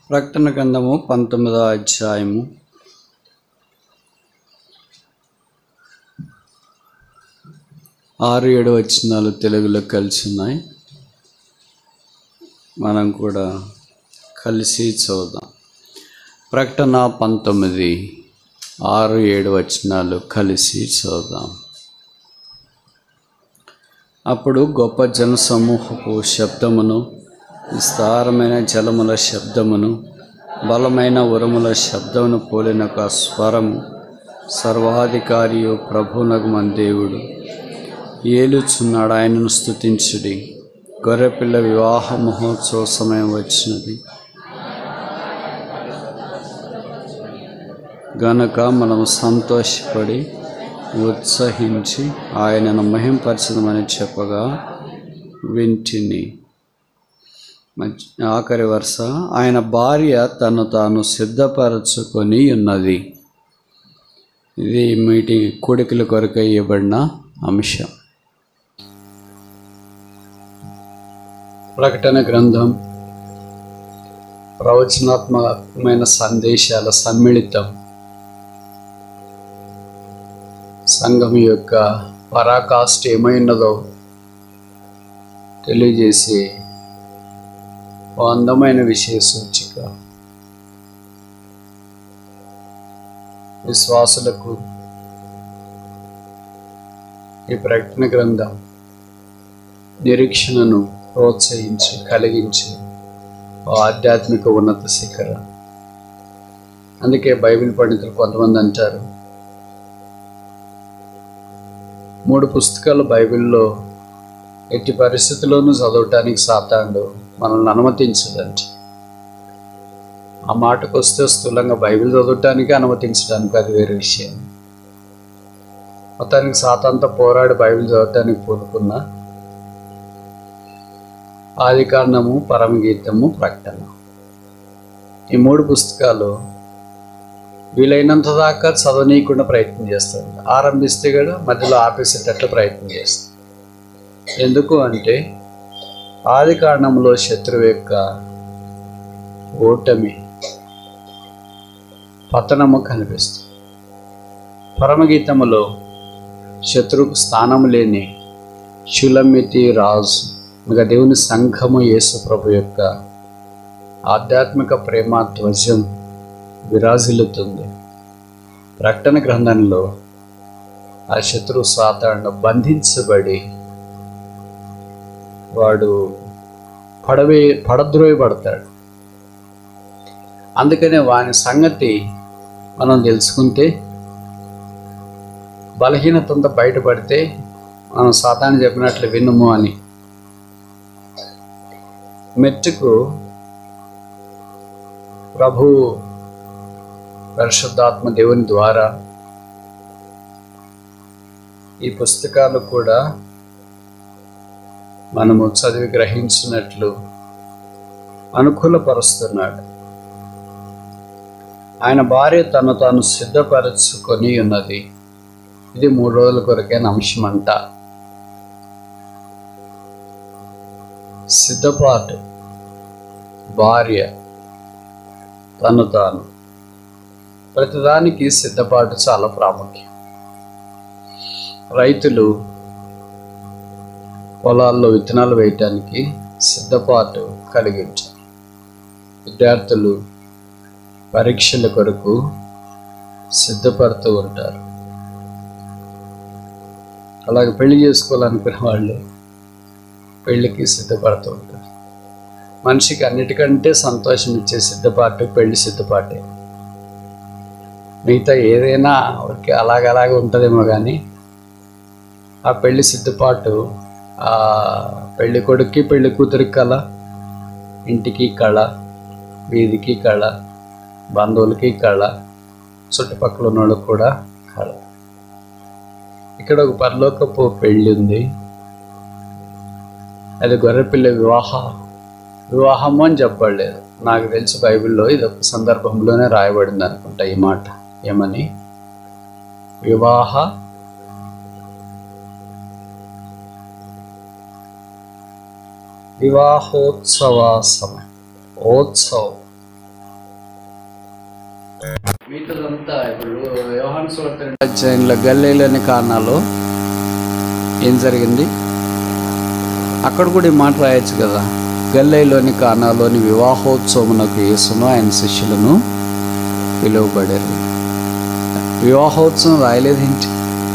ప్రకటన గ్రంథము పంతొమ్మిదో అధ్యాయము ఆరు ఏడు వచనాలు తెలుగులో కలిసి ఉన్నాయి మనం కూడా కలిసి చూద్దాం ప్రకటన పంతొమ్మిది ఆరు ఏడు వచనాలు కలిసి చూద్దాం అప్పుడు గొప్ప జన సమూహపు శబ్దమును విస్తారమైన జలముల శబ్దమును బలమైన ఉరుముల శబ్దమును పోలిన ఒక స్వరము సర్వాధికారియు ప్రభునగు మన దేవుడు ఏలుచున్నాడు ఆయనను స్తుతించుడి గొర్రెపిల్ల వివాహ మహోత్సవ సమయం వచ్చినది గనక మనం సంతోషపడి ఉత్సహించి ఆయనను మహింపరచదమని చెప్పగా వింటిని మధ్య- ఆఖరి వరుస ఆయన భార్య తను తాను సిద్ధపరచుకొని ఉన్నది ఇది మీటింగ్ కూడికల కొరకు ఇవ్వబడిన అంశం ప్రకటన గ్రంథం ప్రవచనాత్మకమైన సందేశాల సమ్మిళితం సంఘం యొక్క పరాకాష్ఠ ఏమైనదో తెలియజేసే ఓ అందమైన విషయ సూచిక విశ్వాసులకు ఈ ప్రకటన గ్రంథం నిరీక్షణను ప్రోత్సహించి కలిగించి ఓ ఆధ్యాత్మిక ఉన్నత శిఖరం అందుకే బైబిల్ పండితులు కొంతమంది అంటారు మూడు పుస్తకాలు బైబిల్లో ఎట్టి పరిస్థితుల్లోనూ చదవటానికి సాతాండు మనల్ని అనుమతించదండి ఆ మాటకు వస్తే స్థూలంగా బైబిల్ చదవటానికి అనుమతించడానికి అది వేరే విషయం మొత్తానికి సాతాంతో పోరాడి బైబిల్ చదవటానికి పూనుకున్న ఆది కాండము పరమగీతము ప్రకటన ఈ మూడు పుస్తకాలు వీలైనంత దాకా చదవనీయకుండా ప్రయత్నం చేస్తారు ఆరంభిస్తే కూడా మధ్యలో ఆపేసేటట్లు ప్రయత్నం చేస్తారు ఎందుకు అంటే ఆది కారణంలో శత్రువు యొక్క ఓటమి పతనము కనిపిస్తుంది పరమగీతములో శత్రువుకు స్థానం లేని శులమితి రాజు ఇంకా దేవుని సంఘము యేసు ప్రభు యొక్క ఆధ్యాత్మిక ప్రేమ ధ్వజం విరాజిల్లుతుంది ప్రకటన గ్రంథంలో ఆ శత్రు సాతాను బంధించబడి వాడు పడవే పడద్రోయబడతాడు అందుకనే వాని సంగతి మనం తెలుసుకుంటే బలహీనతంతో బయటపడితే మనం సాతాను చెప్పినట్లు వినుము అని మెట్టుకు ప్రభు పరిశుద్ధాత్మ దేవుని ద్వారా ఈ పుస్తకాలు కూడా మనము చదివి గ్రహించినట్లు అనుకూలపరుస్తున్నాడు ఆయన భార్య తను తాను సిద్ధపరచుకొని ఉన్నది ఇది మూడు రోజుల కొరకైన అంశం అంట సిద్ధపాటు భార్య తను తాను ప్రతిదానికి సిద్ధపాటు చాలా ప్రాముఖ్యం రైతులు పొలాల్లో విత్తనాలు వేయటానికి సిద్ధపాటు కలిగించాలి విద్యార్థులు పరీక్షల కొరకు సిద్ధపడుతూ ఉంటారు అలాగే పెళ్లి చేసుకోవాలనుకునే వాళ్ళు పెళ్ళికి సిద్ధపడుతూ ఉంటారు మనిషికి అన్నిటికంటే సంతోషం ఇచ్చే సిద్ధపాటు పెళ్లి సిద్ధపాటే మిగతా ఏదైనా ఊరికే అలాగలాగే ఉంటుందేమో కానీ ఆ పెళ్లి సిద్ధపాటు ఆ పెళ్లి కొడుక్కి పెళ్లి కూతురికి కళ ఇంటికి కళ వీధికి కళ బంధువులకి కళ చుట్టుపక్కల ఉన్న వాళ్ళకి కూడా కళ ఇక్కడ ఒక పరలోకపు పెళ్ళి ఉంది అది గొర్రెపిల్ల వివాహ వివాహము అని చెప్పలేదు నాకు తెలిసి బైబిల్లో ఇది ఒక సందర్భంలోనే రాయబడింది అనుకుంటా ఈ మాట ఏమని వివాహ వివాహోత్సవ సమయం ఓత్సవం మిగతాదంతా ఇప్పుడు యోహాను సువార్త రెండో అధ్యాయంలో గల్లీలోని కారణాలు ఏం జరిగింది అక్కడ కూడా ఈ మాట రాయొచ్చు కదా గల్లైలోని కానాలోని వివాహోత్సవమునకు యేసును ఆయన శిష్యులను పిలువబడారు వివాహోత్సవం రాయలేదేంటి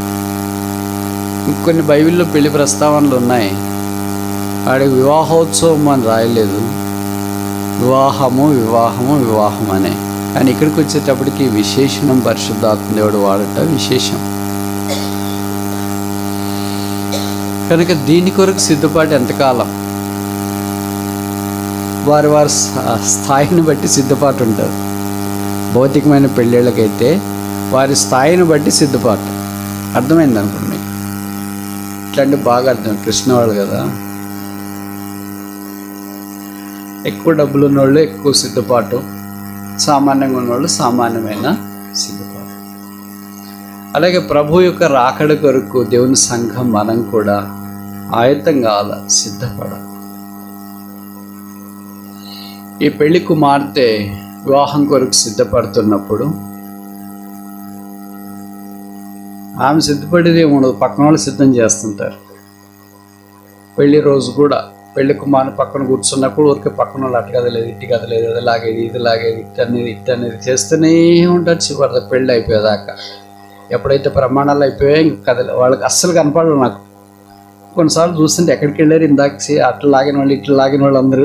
కొన్ని బైబిల్లో పెళ్లి ప్రస్తావనలు ఉన్నాయి వాడికి వివాహోత్సవం అని రాయలేదు వివాహము వివాహము వివాహం అనే కానీ ఇక్కడికి వచ్చేటప్పటికి విశేషణం పరిశుద్ధాత్మ దేవుడు వాడట విశేషం కనుక దీని కొరకు సిద్ధపాటు ఎంతకాలం వారి వారి స్థా- స్థాయిని బట్టి సిద్ధపాటు ఉంటుంది భౌతికమైన పెళ్ళిళ్ళకైతే వారి స్థాయిని బట్టి సిద్ధపాటు అర్థమైంది అనుకోండి మీకు ఇట్లాంటి బాగా అర్థం కృష్ణ వాళ్ళు కదా ఎక్కువ డబ్బులు ఉన్నోళ్ళు ఎక్కువ సిద్ధపాటు సామాన్యంగా ఉన్నవాళ్ళు సామాన్యమైన సిద్ధపాటు అలాగే ప్రభు యొక్క రాకడ కొరకు దేవుని సంఘం మనం కూడా ఆయత్తం కావాల సిద్ధపడాలి ఈ పెళ్లి కుమార్తె వివాహం కొరకు సిద్ధపడుతున్నప్పుడు ఆమె సిద్ధపడేది ఏముండదు పక్కన వాళ్ళు సిద్ధం చేస్తుంటారు పెళ్లి రోజు కూడా పెళ్లి కుమార్ని పక్కన కూర్చున్నప్పుడు ఊరికే పక్కన వాళ్ళు అటు కదలేదు ఇటు కదలేదు అది లాగేది ఇది లాగేది ఇట్ అనేది ఇట్ అనేది చేస్తూనే ఉంటారు చివరి పెళ్ళి అయిపోయేదాకా ఎప్పుడైతే ప్రమాణాలు అయిపోయాయి ఇంక కదలే వాళ్ళకి అస్సలు కనపడరు నాకు కొన్నిసార్లు చూస్తుంటే ఎక్కడికి వెళ్ళారు ఇందాక సి- అట్లా లాగిన వాళ్ళు ఇట్లా లాగిన వాళ్ళు అందరూ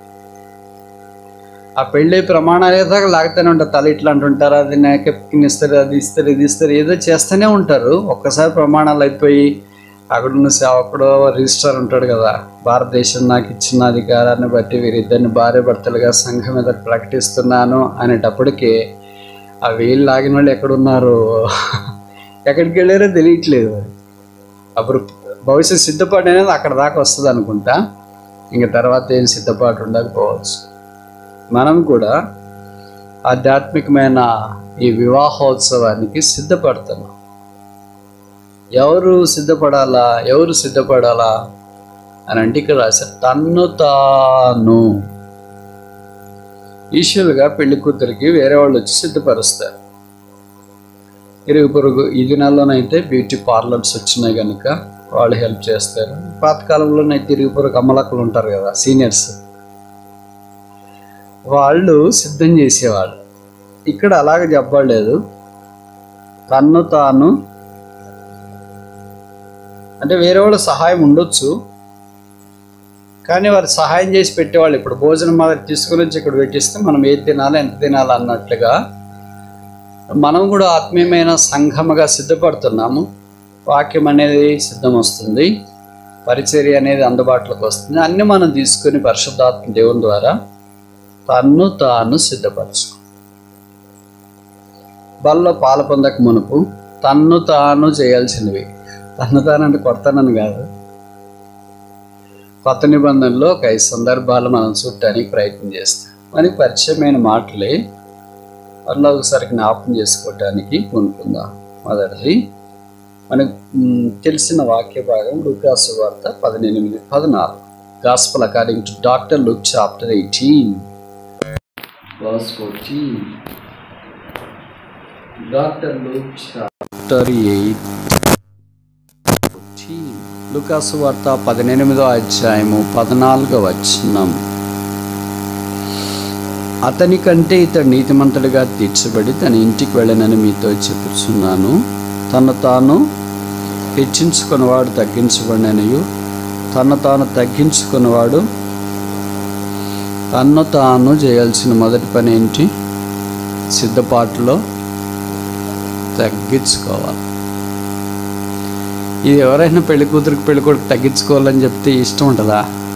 ఆ పెళ్ళి ప్రమాణాలు దాకా లాగుతూనే ఉంటారు తల ఇట్లా అంటుంటారు అది నాకెప్కిన్ ఇస్తారు అది ఇస్తారు ఇది ఇస్తారు ఏదో చేస్తూనే ఉంటారు ఒక్కసారి ప్రమాణాలు అయిపోయి అక్కడ ఉన్న సేవకుడు రిజిస్టర్ ఉంటాడు కదా భారతదేశం నాకు ఇచ్చిన అధికారాన్ని బట్టి వీరిద్దరిని భార్య భర్తలుగా సంఘం మీద ప్రకటిస్తున్నాను అనేటప్పటికి ఆ వేలు లాగిన వాళ్ళు ఎక్కడున్నారు ఎక్కడికి వెళ్ళారో తెలియట్లేదు అప్పుడు భవిష్యత్ సిద్ధపాటు అనేది అక్కడ దాకా వస్తుంది అనుకుంటా ఇంక తర్వాత ఏం సిద్ధపాటు ఉండకపోవచ్చు మనం కూడా ఆధ్యాత్మికమైన ఈ వివాహోత్సవానికి సిద్ధపడుతున్నాం ఎవరు సిద్ధపడాలా ఎవరు సిద్ధపడాలా అని అంటే ఇక్కడ రాశారు తన్ను తాను ఈశ్వరుగా పెళ్లి కూతురికి వేరే వాళ్ళు వచ్చి సిద్ధపరుస్తారు ఇరుగు పొరుగు ఈ దినాల్లోనైతే బ్యూటీ పార్లర్స్ వచ్చినాయి కనుక వాళ్ళు హెల్ప్ చేస్తారు పాతకాలంలోనైతే ఇరుగు పొరుగు అమ్మలక్కలు ఉంటారు కదా సీనియర్స్ వాళ్ళు సిద్ధం చేసేవాళ్ళు ఇక్కడ అలాగ చెప్పలేదు తన్ను తాను అంటే వేరే వాళ్ళ సహాయం ఉండొచ్చు కానీ వారు సహాయం చేసి పెట్టేవాళ్ళు ఇప్పుడు భోజనం మాదిరి తీసుకుని వచ్చి ఇక్కడ పెట్టిస్తే మనం ఏది తినాలి ఎంత తినాలి అన్నట్లుగా మనం కూడా ఆత్మీయమైన సంఘముగా సిద్ధపడుతున్నాము వాక్యం అనేది సిద్ధం వస్తుంది పరిచర్య అనేది అందుబాటులోకి వస్తుంది అన్నీ మనం తీసుకుని పరిశుద్ధాత్మ దేవుని ద్వారా తన్ను తాను సిద్ధపరచు బల్లో పాల పొందక మునుపు తన్ను తాను చేయాల్సినవి తన్ను తాను అంటే కొడతానని కాదు కొత్త నిబంధనలో ఒక ఐదు సందర్భాలు మనం చూడటానికి ప్రయత్నం చేస్తాం మనకి పరిచయమైన మాటలే మళ్ళీ ఒకసారి జ్ఞాపకం చేసుకోవటానికి కొనుక్కుందాం మొదటిది మనకు మ్, తెలిసిన వాక్య భాగం లూకాసు వార్త పదిహేనిమిది పద్నాలుగు gospel according to doctor Luke chapter eighteen verse 14. Dr. Luke chapter 8. Lukasu వార్త పదినెనిమిదో అధ్యాయము పద్నాలుగో వచనం అతని కంటే ఇతడు నీతిమంతుడిగా తీర్చబడి తన ఇంటికి వెళ్ళనని మీతో చెప్పుచున్నాను తను తాను హెచ్చించుకున్నవాడు తగ్గించబడిననియు తను తాను తగ్గించుకున్నవాడు తన్ను తాను చేయాల్సిన మొదటి పని ఏంటి సిద్ధపాటులో తగ్గించుకోవాలి ఇది ఎవరైనా పెళ్లి కూతురికి పెళ్లి కొడుకు తగ్గించుకోవాలని చెప్తే ఇష్టం ఉంటుందా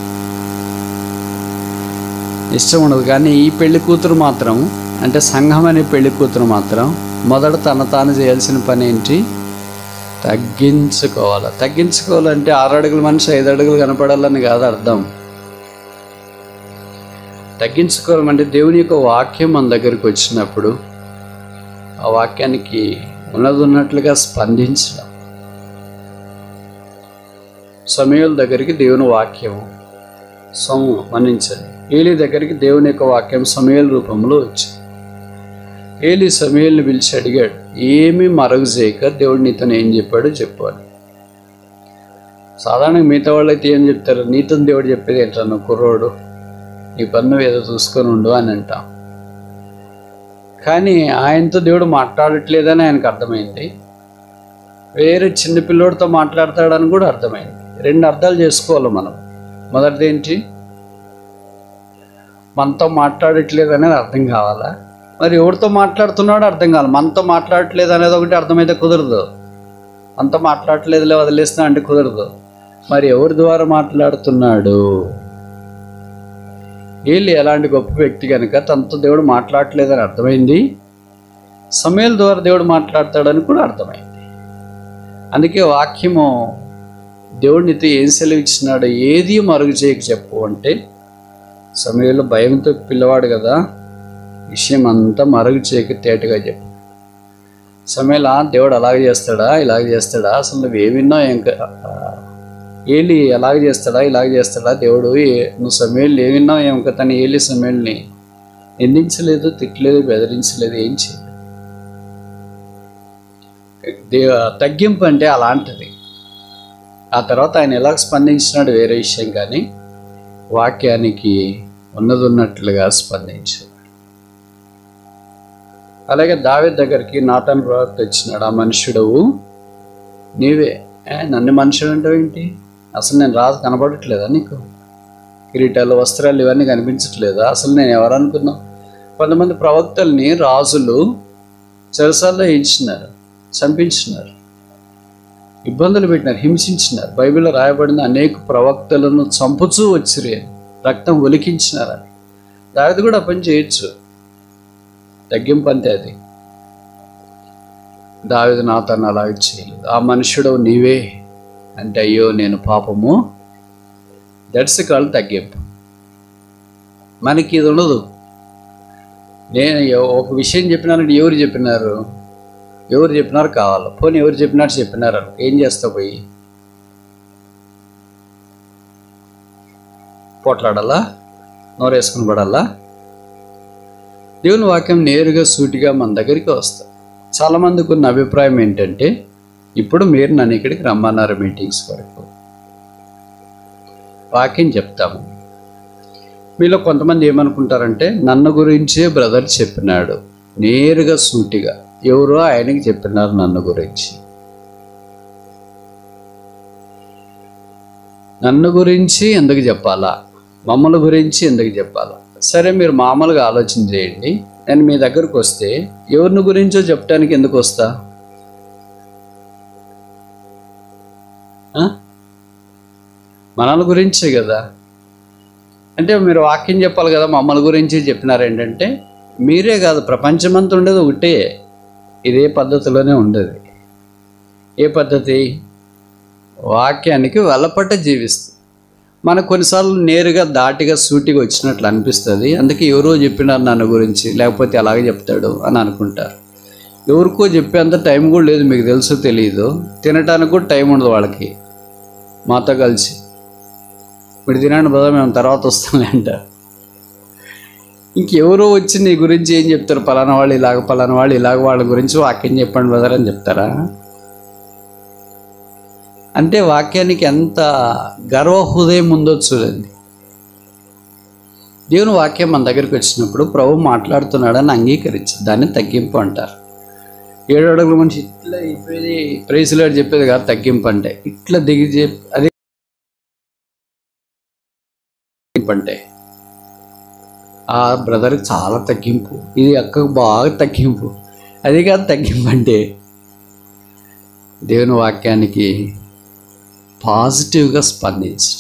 ఇష్టం ఉండదు కానీ ఈ పెళ్లి కూతురు మాత్రం అంటే సంఘం అనే పెళ్లి కూతురు మాత్రం మొదట తన తాను చేయాల్సిన పని ఏంటి తగ్గించుకోవాలి తగ్గించుకోవాలంటే ఆరు అడుగుల మనిషి ఐదు అడుగులు కనపడాలని కాదు అర్థం తగ్గించుకోవాలంటే దేవుని యొక్క వాక్యం మన దగ్గరికి వచ్చినప్పుడు ఆ వాక్యానికి ఉన్నది ఉన్నట్లుగా స్పందించడం సమయాల దగ్గరికి దేవుని వాక్యం సొమ్ము మన్నించండి ఏలి దగ్గరికి దేవుని యొక్క వాక్యం సమయాల రూపంలో వచ్చింది ఏలి సమయాన్ని పిలిచి అడిగాడు ఏమీ మరగు చేయక దేవుడు నీతో ఏం చెప్పాడో చెప్పు అని సాధారణంగా మిగతా వాళ్ళైతే ఏం చెప్తారు నీతో దేవుడు చెప్పేది ఏంటన్నా కుర్రోడు నీ పన్ను ఏదో చూసుకొని ఉండు అని అంటాం కానీ ఆయనతో దేవుడు మాట్లాడట్లేదని ఆయనకు అర్థమైంది వేరే చిన్న పిల్లోడితో మాట్లాడతాడని కూడా అర్థమైంది రెండు అర్థాలు చేసుకోవాలి మనం మొదటిది ఏంటి మనతో మాట్లాడట్లేదు అనేది అర్థం కావాలా మరి ఎవరితో మాట్లాడుతున్నాడో అర్థం కావాలి మనతో మాట్లాడట్లేదు అనేది ఒకటి అర్థమైతే కుదరదు మనతో మాట్లాడట్లేదులే వదిలేస్తున్నా అంటే కుదరదు మరి ఎవరి ద్వారా మాట్లాడుతున్నాడు వీళ్ళు ఎలాంటి గొప్ప వ్యక్తి కనుక తనతో దేవుడు మాట్లాడట్లేదని అర్థమైంది సమయాల ద్వారా దేవుడు మాట్లాడతాడని కూడా అర్థమైంది అందుకే వాక్యము దేవుడు నీతో ఏం సెలవు ఇచ్చినాడో ఏది మరుగు చేయక చెప్పు అంటే సమయంలో భయంతో పిల్లవాడు కదా విషయం అంతా మరుగు చేయక తేటగా చెప్పు సమయంలో దేవుడు అలాగే చేస్తాడా ఇలాగ చేస్తాడా అసలు నువ్వు ఏమి విన్నావు ఏం క- ఏలి ఎలాగ చేస్తాడా ఇలాగ చేస్తాడా దేవుడు ఏ- నువ్వు సమయంలో ఏమి విన్నావు ఏం కదా అని ఏలి సమయంని నిందించలేదు తిట్టలేదు బెదిరించలేదు ఏం చేయలేదు దే తగ్గింపు అంటే అలాంటిది ఆ తర్వాత ఆయన ఎలా స్పందించినాడు వేరే విషయం కానీ వాక్యానికి ఉన్నది ఉన్నట్లుగా స్పందించాడు అలాగే దావే దగ్గరికి నాటన్ ప్రవక్త వచ్చినాడు ఆ మనుషుడవు నీవే ఏ, నన్ను మనుషుడు అంటావు ఏంటి అసలు నేను రాజు కనపడట్లేదా నీకు కిరీటాలు వస్త్రాలు ఇవన్నీ కనిపించట్లేదా అసలు నేను ఎవరు అనుకున్నా కొంతమంది ప్రవక్తల్ని రాజులు చెరసాల్లో వేయించినారు చంపించినారు ఇబ్బందులు పెట్టినారు హింసించినారు బైబిల్లో రాయబడిన అనేక ప్రవక్తలను చంపుచూ వచ్చిరి రక్తం ఒలికించినారని దావిది కూడా ఆ పని చేయొచ్చు తగ్గింపు అంతే అది దావిది నాతను అలాగే చేయలేదు ఆ మనుషుడు నీవే అంటే అయ్యో నేను పాపము దట్స్ కాళ్ళు తగ్గింపు మనకి ఇది ఉండదు నేను ఎవ- ఒక విషయం చెప్పినానంటే ఎవరు చెప్పినారు ఎవరు చెప్పినారు కావాలి పోనీ ఎవరు చెప్పినారు చెప్పినారు అనుకో. ఏం చేస్తావు పోయి పోట్లాడాలా నోరేసుకుని పడాలా దేవుని వాక్యం నేరుగా సూటిగా మన దగ్గరికి వస్తుంది చాలామందికి ఉన్న అభిప్రాయం ఏంటంటే ఇప్పుడు మీరు నన్ను ఇక్కడికి రమ్మన్నారు మీటింగ్స్ వరకు వాక్యం చెప్తాము మీలో కొంతమంది ఏమనుకుంటారంటే నన్ను గురించే బ్రదర్ చెప్పినాడు నేరుగా సూటిగా ఎవరో ఆయనకి చెప్పినారు నన్ను గురించి నన్ను గురించి ఎందుకు చెప్పాలా మమ్మల్ని గురించి ఎందుకు చెప్పాలా సరే మీరు మామూలుగా ఆలోచన చేయండి నేను మీ దగ్గరకు వస్తే ఎవరిని గురించో చెప్పడానికి ఎందుకు వస్తా ఆ? మనల గురించే కదా అంటే మీరు వాక్యం చెప్పాలి కదా మమ్మల్ని గురించి చెప్పినారు ఏంటంటే మీరే కాదు ప్రపంచమంతా ఉండేది ఒకటే ఇదే పద్ధతిలోనే ఉండేది ఏ పద్ధతి వాక్యానికి వెలపట్ట జీవిస్తుంది మనకు కొన్నిసార్లు నేరుగా దాటిగా సూటిగా వచ్చినట్లు అనిపిస్తుంది అందుకే ఎవరో చెప్పినారు నన్ను గురించి లేకపోతే అలాగే చెప్తాడు అని అనుకుంటారు ఎవరికో చెప్పేంత టైం కూడా లేదు మీకు తెలుసో తెలియదు తినడానికి కూడా టైం ఉండదు వాళ్ళకి మాతో కలిసి ఇప్పుడు తినండి బదా మేము తర్వాత వస్తాంలే అంటారు ఇంకెవరో వచ్చి నీ గురించి ఏం చెప్తారు పలానా వాళ్ళు ఇలాగ పలానా వాళ్ళు ఇలాగ వాళ్ళ గురించి వాక్యం చెప్పండి బదర్ అని చెప్తారా అంటే వాక్యానికి ఎంత గర్వ హృదయం ఉందో చూడండి దేవుని వాక్యం మన దగ్గరికి వచ్చినప్పుడు ప్రభు మాట్లాడుతున్నాడని అంగీకరించి దాన్ని తగ్గింపు అంటారు ఏడు అడుగుల మనిషి ఇట్లా చెప్పేది ప్రైజ్లాడు చెప్పేది కాదు తగ్గింపు అంటే ఇట్లా దిగి చెప్ అది తగ్గింపు అంటే ఆ బ్రదర్కి చాలా తగ్గింపు ఇది అక్కకు బాగా తగ్గింపు అది కాదు తగ్గింపు అంటే దేవుని వాక్యానికి పాజిటివ్గా స్పందించడం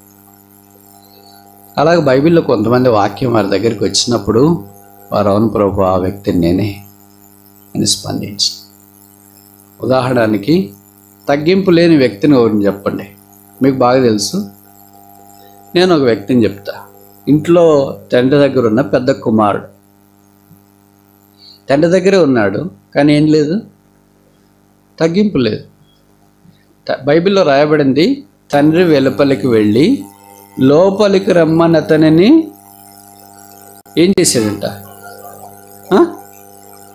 అలాగే బైబిల్లో కొంతమంది వాక్యం వారి దగ్గరికి వచ్చినప్పుడు వారు అవును ప్రభు ఆ వ్యక్తిని నేనే అని స్పందించు ఉదాహరణకి తగ్గింపు లేని వ్యక్తిని ఎవరిని చెప్పండి మీకు బాగా తెలుసు నేను ఒక వ్యక్తిని చెప్తా ఇంట్లో తండ్రి దగ్గర ఉన్న పెద్ద కుమారుడు తండ్రి దగ్గరే ఉన్నాడు కానీ ఏం లేదు తగ్గింపు లేదు త- బైబిల్లో రాయబడింది తండ్రి వెలుపలికి వెళ్ళి లోపలికి రమ్మని అతనిని ఏం చేశాడంట ఆ?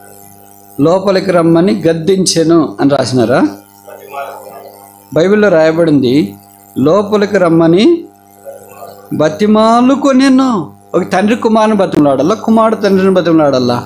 లోపలికి రమ్మని గద్దించెను అని రాసినారా బైబిల్లో రాయబడింది లోపలికి రమ్మని బతిమాలు కొనేను ఒక తండ్రి కుమారుని బతిమలాడల్లా కుమారుడు తండ్రిని బతిమలాడల్లా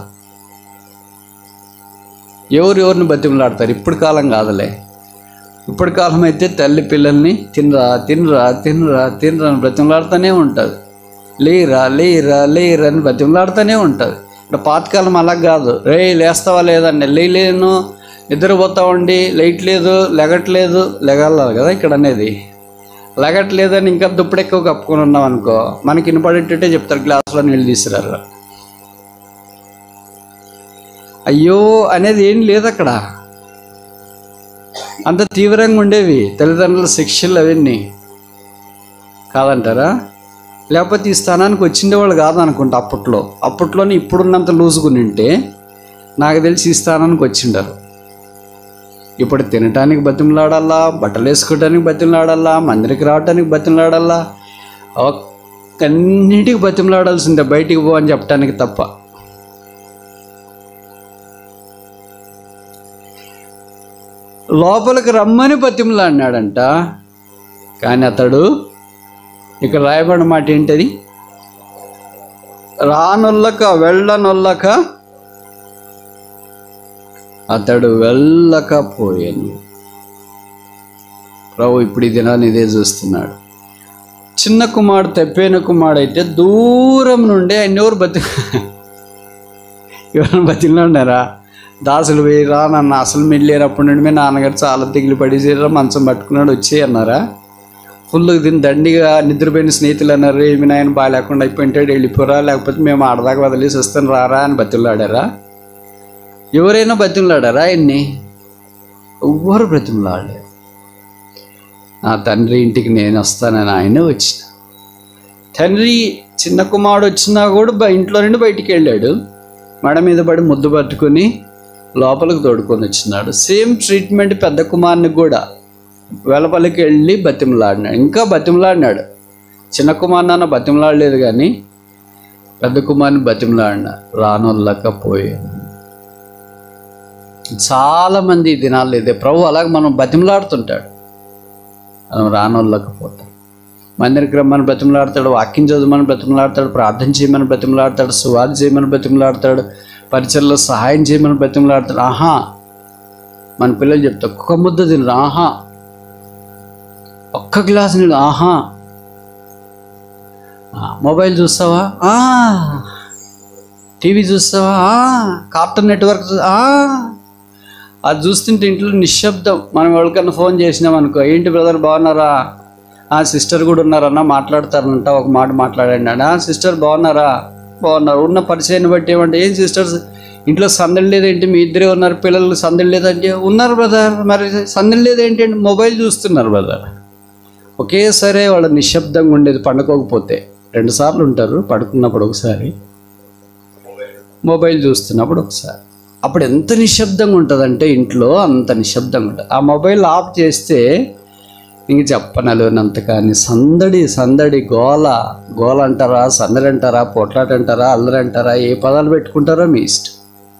ఎవరు ఎవరిని బతిమలాడతారు ఇప్పుడు కాలం కాదులే ఇప్పుడు కాలం అయితే తల్లి పిల్లల్ని తినరా తినరా తినరా తినరా అని బ్రతిమలాడుతూనే ఉంటుంది లేరా లేరా లేరా అని బ్రతిమలాడుతూనే ఉంటుంది ఇక్కడ పాతకాలం అలా కాదు రే లేస్తావా లేదండి లేను నిద్రపోతామండి లైట్ లేదు లెగట్లేదు లెగాల కదా ఇక్కడ అనేది లెగట్లేదని ఇంకా దుప్పుడు ఎక్కువ కప్పుకొని ఉన్నాం అనుకో మనకి వినపడేటట్టే చెప్తారు గ్లాసులో నీళ్ళు తీసుకురారు అయ్యో అనేది ఏం లేదు అక్కడ అంత తీవ్రంగా ఉండేవి తల్లిదండ్రుల శిక్షలు అవన్నీ కాదంటారా లేకపోతే ఈ స్థానానికి వచ్చిండేవాళ్ళు కాదనుకుంటా అప్పట్లో అప్పట్లోనే ఇప్పుడున్నంత లూజుకుని ఉంటే నాకు తెలిసి ఈ స్థానానికి వచ్చిండారు ఇప్పుడు తినటానికి బతిమలాడాలా బట్టలు వేసుకోవడానికి బతిమలాడాలా మందిరికి రావడానికి బతిమలాడాలా అన్నిటికి బతిమలాడాల్సిందే బయటికి పో అని చెప్పడానికి తప్ప లోపలికి రమ్మని బతిమలాడినాడంట కానీ అతడు ఇక్కడ రాయబడిన మాట ఏంటది రానొల్లక వెళ్ళనొల్లక అతడు వెళ్ళకపోయాను ప్రభు ఇప్పుడు ఈ దినాన్ని ఇదే చూస్తున్నాడు చిన్న కుమారుడు తెప్పైన కుమారుడు అయితే దూరం నుండి ఆయన ఎవరు బతి ఎవరైనా బతిలో ఉన్నారా దాసులు వేయరా నన్ను అసలు మెల్లేరప్పటి నుండి మీ నాన్నగారు చాలా దిగులు పడేసారా మంచం పట్టుకున్నాడు వచ్చి అన్నారా ఫుల్ దీని దండిగా నిద్రపోయిన స్నేహితులు అన్నారు ఏమి నాయన బాగా లేకుండా అయిపోయింటాడు వెళ్ళిపోరా లేకపోతే మేము ఆడదాకా వదిలేసి వస్తాను రారా అని బతిలాడారా ఎవరైనా బతిమలాడారా ఆయన్ని ఎవ్వరు బ్రతిమలాడలేరు నా తండ్రి ఇంటికి నేను వస్తానని ఆయనే వచ్చిన తండ్రి చిన్న కుమారుడు వచ్చినా కూడా బ- ఇంట్లో నుండి బయటికి వెళ్ళాడు మెడ మీద పడి ముద్దు పట్టుకొని లోపలికి తోడుకొని వచ్చినాడు సేమ్ ట్రీట్మెంట్ పెద్ద కుమారునికి కూడా వెలపల్లికి వెళ్ళి బతిమలాడినాడు ఇంకా బతిమలాడినాడు చిన్న కుమారునాన్న బతిమలాడలేదు కానీ పెద్ద కుమారుని బతిమలాడిన రానొల్లకపోయాను చాలా మంది ఈ దినాల్లో ఇదే ప్రభు అలాగే మనం బతిమలాడుతుంటాడు మనం రానోళ్ళకపోతాం మందిరికి రమ్మని బ్రతిమలాడతాడు వాక్యం చదవమని బ్రతిమలాడతాడు ప్రార్థన చేయమని బ్రతిమలాడతాడు సువార్త చేయమని బ్రతిమలాడతాడు పరిచయలో సహాయం చేయమని బ్రతిమలాడతాడు ఆహా మన పిల్లలు చెప్తా ఒక్క ముద్ద తినరు ఆహా ఒక్క గ్లాస్ నీళ్ళు ఆహా ఆ, మొబైల్ చూస్తావా ఆ. టీవీ చూస్తావా ఆ. కార్టూన్ నెట్వర్క్ చూ- ఆ. అది చూస్తుంటే ఇంట్లో నిశ్శబ్దం మనం ఎవరికన్నా ఫోన్ చేసినాం అనుకో ఏంటి బ్రదర్ బాగున్నారా ఆ సిస్టర్ కూడా ఉన్నారన్న మాట్లాడతారంట ఒక మాట మాట్లాడండి ఆ సిస్టర్ బాగున్నారా బాగున్నారు ఉన్న పరిచయాన్ని బట్టి ఏమంటే ఏం సిస్టర్స్ ఇంట్లో సందడి లేదేంటి మీ ఇద్దరే ఉన్నారు పిల్లలు సందడి లేదంటే ఉన్నారు బ్రదర్ మరి సందడి లేదేంటి అంటే మొబైల్ చూస్తున్నారు బ్రదర్ ఒకేసారి వాళ్ళ నిశ్శబ్దంగా ఉండేది పండుకోకపోతే రెండు సార్లు ఉంటారు పడుకున్నప్పుడు ఒకసారి మొబైల్ చూస్తున్నప్పుడు ఒకసారి అప్పుడు ఎంత నిశ్శబ్దంగా ఉంటుందంటే ఇంట్లో అంత నిశ్శబ్దంగా ఉంటుంది ఆ మొబైల్ ఆఫ్ చేస్తే ఇంక చెప్పనలేనంత కానీ సందడి సందడి గోల గోల అంటారా సందడి అంటారా పొట్లాట అంటారా అల్లరి అంటారా ఏ పదాలు పెట్టుకుంటారో మీ ఇష్టం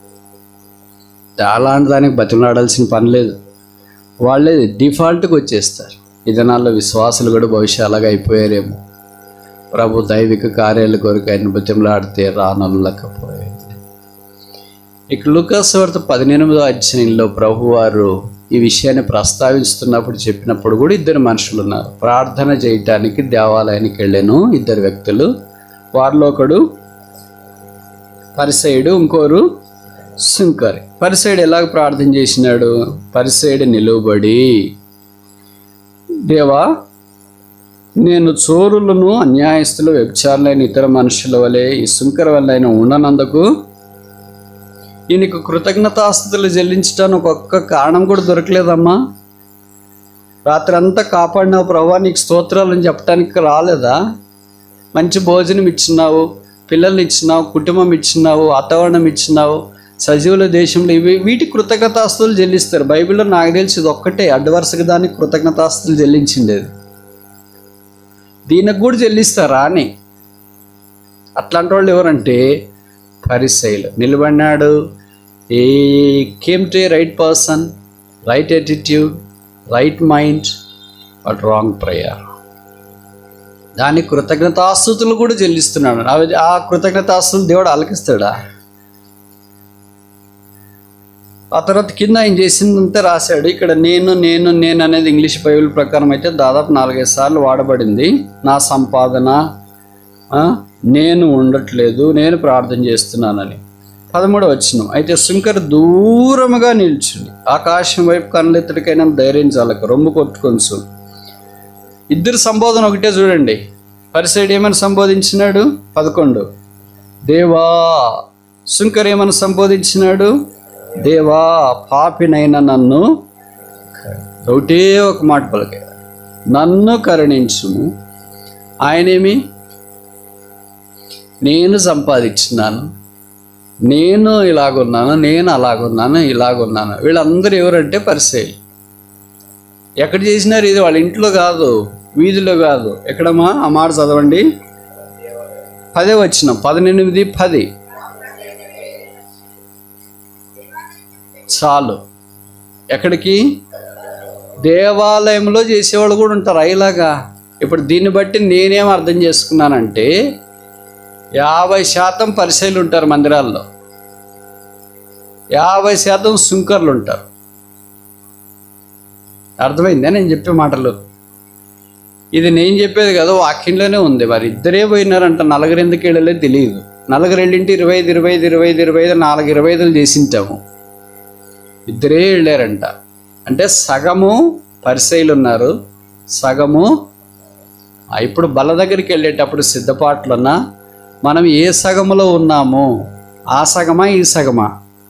అలాంటి దానికి బతిమలాడాల్సిన పని లేదు వాళ్ళే డిఫాల్ట్గా వచ్చేస్తారు ఈ దినాల్లో విశ్వాసులు కూడా భవిష్యత్ అలాగ అయిపోయారేమో ప్రభు దైవిక కార్యాల కొరకు ఆయన బతిమలాడితే రానల్లకపోయాడు ఇక లూకాస్ వార్త పదిహేనుమిదో అధ్యాయంలో ప్రభువారు ఈ విషయాన్ని ప్రస్తావిస్తున్నప్పుడు చెప్పినప్పుడు కూడా ఇద్దరు మనుషులు ఉన్నారు ప్రార్థన చేయటానికి దేవాలయానికి వెళ్ళాను ఇద్దరు వ్యక్తులు వారిలో ఒకడు పరిసయుడు ఇంకోరు సుంకరి పరిసయుడు ఎలాగ ప్రార్థన చేసినాడు పరిసయుడు నిలువబడి దేవా నేను చోరులను అన్యాయస్తులు వ్యభిచారులైన ఇతర మనుషుల వలె ఈ సుంకర వల్ల ఆయన ఉండనందుకు ఈయనకు కృతజ్ఞతాస్తుతులు చెల్లించడానికి ఒక్క కారణం కూడా దొరకలేదమ్మా రాత్రి అంతా కాపాడినావు ప్రభా నీకు స్తోత్రాలు అని చెప్పడానికి రాలేదా మంచి భోజనం ఇచ్చినావు పిల్లల్ని ఇచ్చినావు కుటుంబం ఇచ్చినావు వాతావరణం ఇచ్చినావు సజీవుల దేశంలో ఇవి వీటి కృతజ్ఞతాస్తులు చెల్లిస్తారు బైబిల్లో నాకు తెలిసి ఇది ఒక్కటే అడ్డవరుసగా దానికి కృతజ్ఞతాస్తులు చెల్లించిండేది దీనికి కూడా చెల్లిస్తారా అని అట్లాంటి వాళ్ళు ఎవరంటే పరిసైలు నిలబడినాడు a came to a right person right attitude right mind but wrong prayer దాని కృతజ్ఞతాస్తుతులు కూడా చెల్లిస్తున్నాడు అవి ఆ కృతజ్ఞతాస్తులు దేవుడు ఆలకిస్తాడా ఆ తర్వాత కింద ఆయన చేసిందంతా రాశాడు ఇక్కడ నేను నేను నేను అనేది ఇంగ్లీష్ బైబిల్ ప్రకారం అయితే దాదాపు నాలుగైదు సార్లు వాడబడింది నా సంపాదన ఆ, నేను ఉండట్లేదు నేను ప్రార్థన చేస్తున్నానని పదమూడు వచ్చిన అయితే శంకర్ దూరముగా నిల్చుంది ఆకాశం వైపు కన్నెత్తడికైనా ధైర్యం చాలక రొమ్ము కొట్టుకొని చూ ఇద్దరు సంబోధన ఒకటే చూడండి పరిసైడ్ ఏమని సంబోధించినాడు పదకొండు దేవా శంకర్ ఏమని సంబోధించినాడు దేవా పాపినైన నన్ను ఒకటే ఒక మాట పలికే నన్ను కరుణించుము ఆయనేమి నేను సంపాదించినాను నేను ఇలాగున్నాను నేను అలాగున్నాను ఇలాగున్నాను వీళ్ళందరూ ఎవరంటే పరిసేయి ఎక్కడ చేసినారు ఇది వాళ్ళ ఇంట్లో కాదు వీధిలో కాదు ఎక్కడమ్మా ఆ మాట చదవండి పదే వచ్చిన పదినెనిమిది పది చాలు ఎక్కడికి దేవాలయంలో చేసేవాళ్ళు కూడా ఉంటారు ఇలాగా ఇప్పుడు దీన్ని బట్టి నేనేం అర్థం చేసుకున్నానంటే యాభై శాతం పరిశైలు ఉంటారు మందిరాల్లో యాభై శాతం సుంకర్లు ఉంటారు అర్థమైందా నేను చెప్పే మాటలు ఇది నేను చెప్పేది కదా వాక్యంలోనే ఉంది మరి ఇద్దరే పోయినారంట నలుగురు ఎందుకు వెళ్ళలే తెలియదు నలుగురు వెళ్ళింటి ఇరవై ఐదు ఇరవై ఐదు ఇరవై ఐదు ఇరవై ఐదు నాలుగు ఇరవై ఐదులు చేసింటాము ఇద్దరే వెళ్ళారంట అంటే సగము పరిశైలు ఉన్నారు సగము ఆ, ఇప్పుడు బల దగ్గరికి వెళ్ళేటప్పుడు సిద్ధపాట్లున్నా మనం ఏ సగములో ఉన్నాము ఆ సగమా ఈ సగమా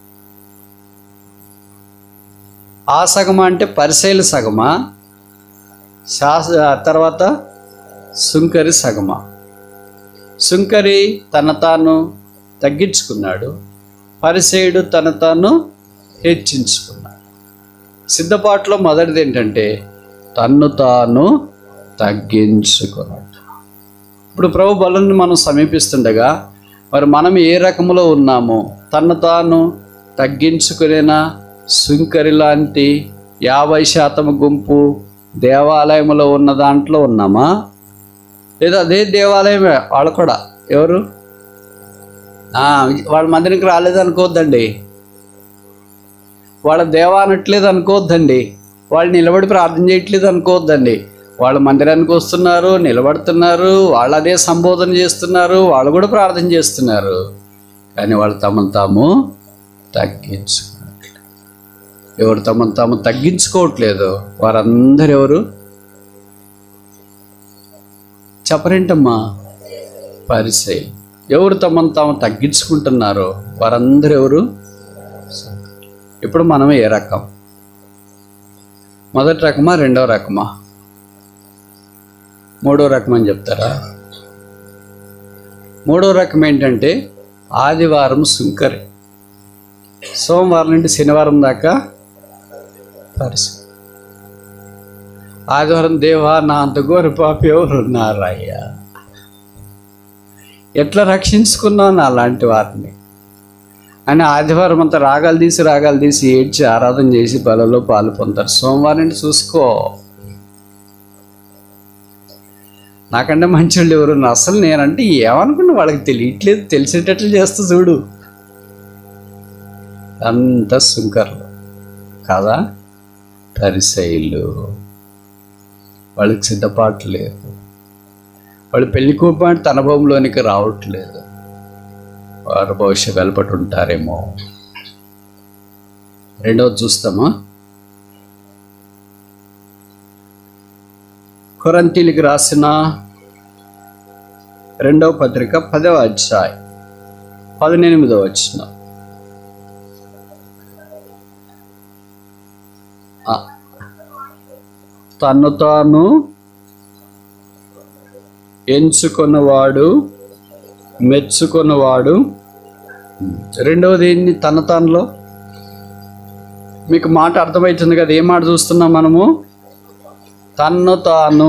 ఆ సగమా అంటే పరిశైలు సగమా శాస తర్వాత సుంకరి సగమా సుంకరి తన తాను తగ్గించుకున్నాడు పరిసేయుడు తన తాను హెచ్చించుకున్నాడు సిద్ధపాటులో మొదటిది ఏంటంటే తన్ను తాను తగ్గించుకున్నాడు ఇప్పుడు ప్రభు బలను మనం సమీపిస్తుండగా మరి మనం ఏ రకములో ఉన్నామో తను తాను తగ్గించుకునేనా సుంకరి లాంటి యాభై శాతం గుంపు దేవాలయంలో ఉన్న దాంట్లో ఉన్నామా లేదా అదే దేవాలయమే వాళ్ళు కూడా ఎవరు ఆ, వాళ్ళ మందిరికి రాలేదు అనుకోవద్దండి వాళ్ళ దేవా అనట్లేదు అనుకోవద్దండి వాళ్ళు నిలబడి ప్రార్థన చేయట్లేదు అనుకోవద్దండి వాళ్ళ మందిరానికి వస్తున్నారు నిలబడుతున్నారు వాళ్ళు అదే సంబోధన చేస్తున్నారు వాళ్ళు కూడా ప్రార్థన చేస్తున్నారు కానీ వాళ్ళు తమను తాము తగ్గించుకోవట్లేదు ఎవరు తమను తాము తగ్గించుకోవట్లేదు వారందరు ఎవరు చెప్పరేంటమ్మా పరిసై ఎవరు తమను తాము తగ్గించుకుంటున్నారో వారందరూ ఎవరు ఇప్పుడు మనం ఏ రకం మొదటి రకమా రెండవ రకమా మూడో రకం అని చెప్తారా మూడో రకం ఏంటంటే ఆదివారం సుంకరి సోమవారం నుండి శనివారం దాకా పరిస్థితి ఆదివారం దేవా నా అంత ఘోర పాపి ఎవరు ఉన్నారయ్యా ఎట్లా రక్షించుకున్నాను అలాంటి వారిని అని ఆదివారం అంతా రాగాలు తీసి రాగాలు తీసి ఏడ్చి ఆరాధన చేసి బలలో పాలు పొందుతారు సోమవారం నుండి చూసుకో నాకంటే మంచి వాళ్ళు ఎవరు అసలు నేనంటే ఏమనుకున్నా వాళ్ళకి తెలియట్లేదు తెలిసేటట్లు చేస్తూ చూడు అంత సుంకర్లు కాదా పరిశైలు వాళ్ళకి సిద్ధపాటు లేదు వాళ్ళు పెళ్లి కూపాటు తన భూమిలోనికి రావట్లేదు వారు భవిష్య వెలపటి ఉంటారేమో రెండవది చూస్తామా కొరంతీలికి రాసిన రెండవ పత్రిక పదవ అధ్యాయం పదినెనిమిదవ వచ్చిన తను తాను ఎంచుకున్నవాడు మెచ్చుకున్నవాడు రెండవది ఏంటి తన తనలో మీకు మాట అర్థమవుతుంది కదా ఏ మాట చూస్తున్నాం మనము తన్ను తాను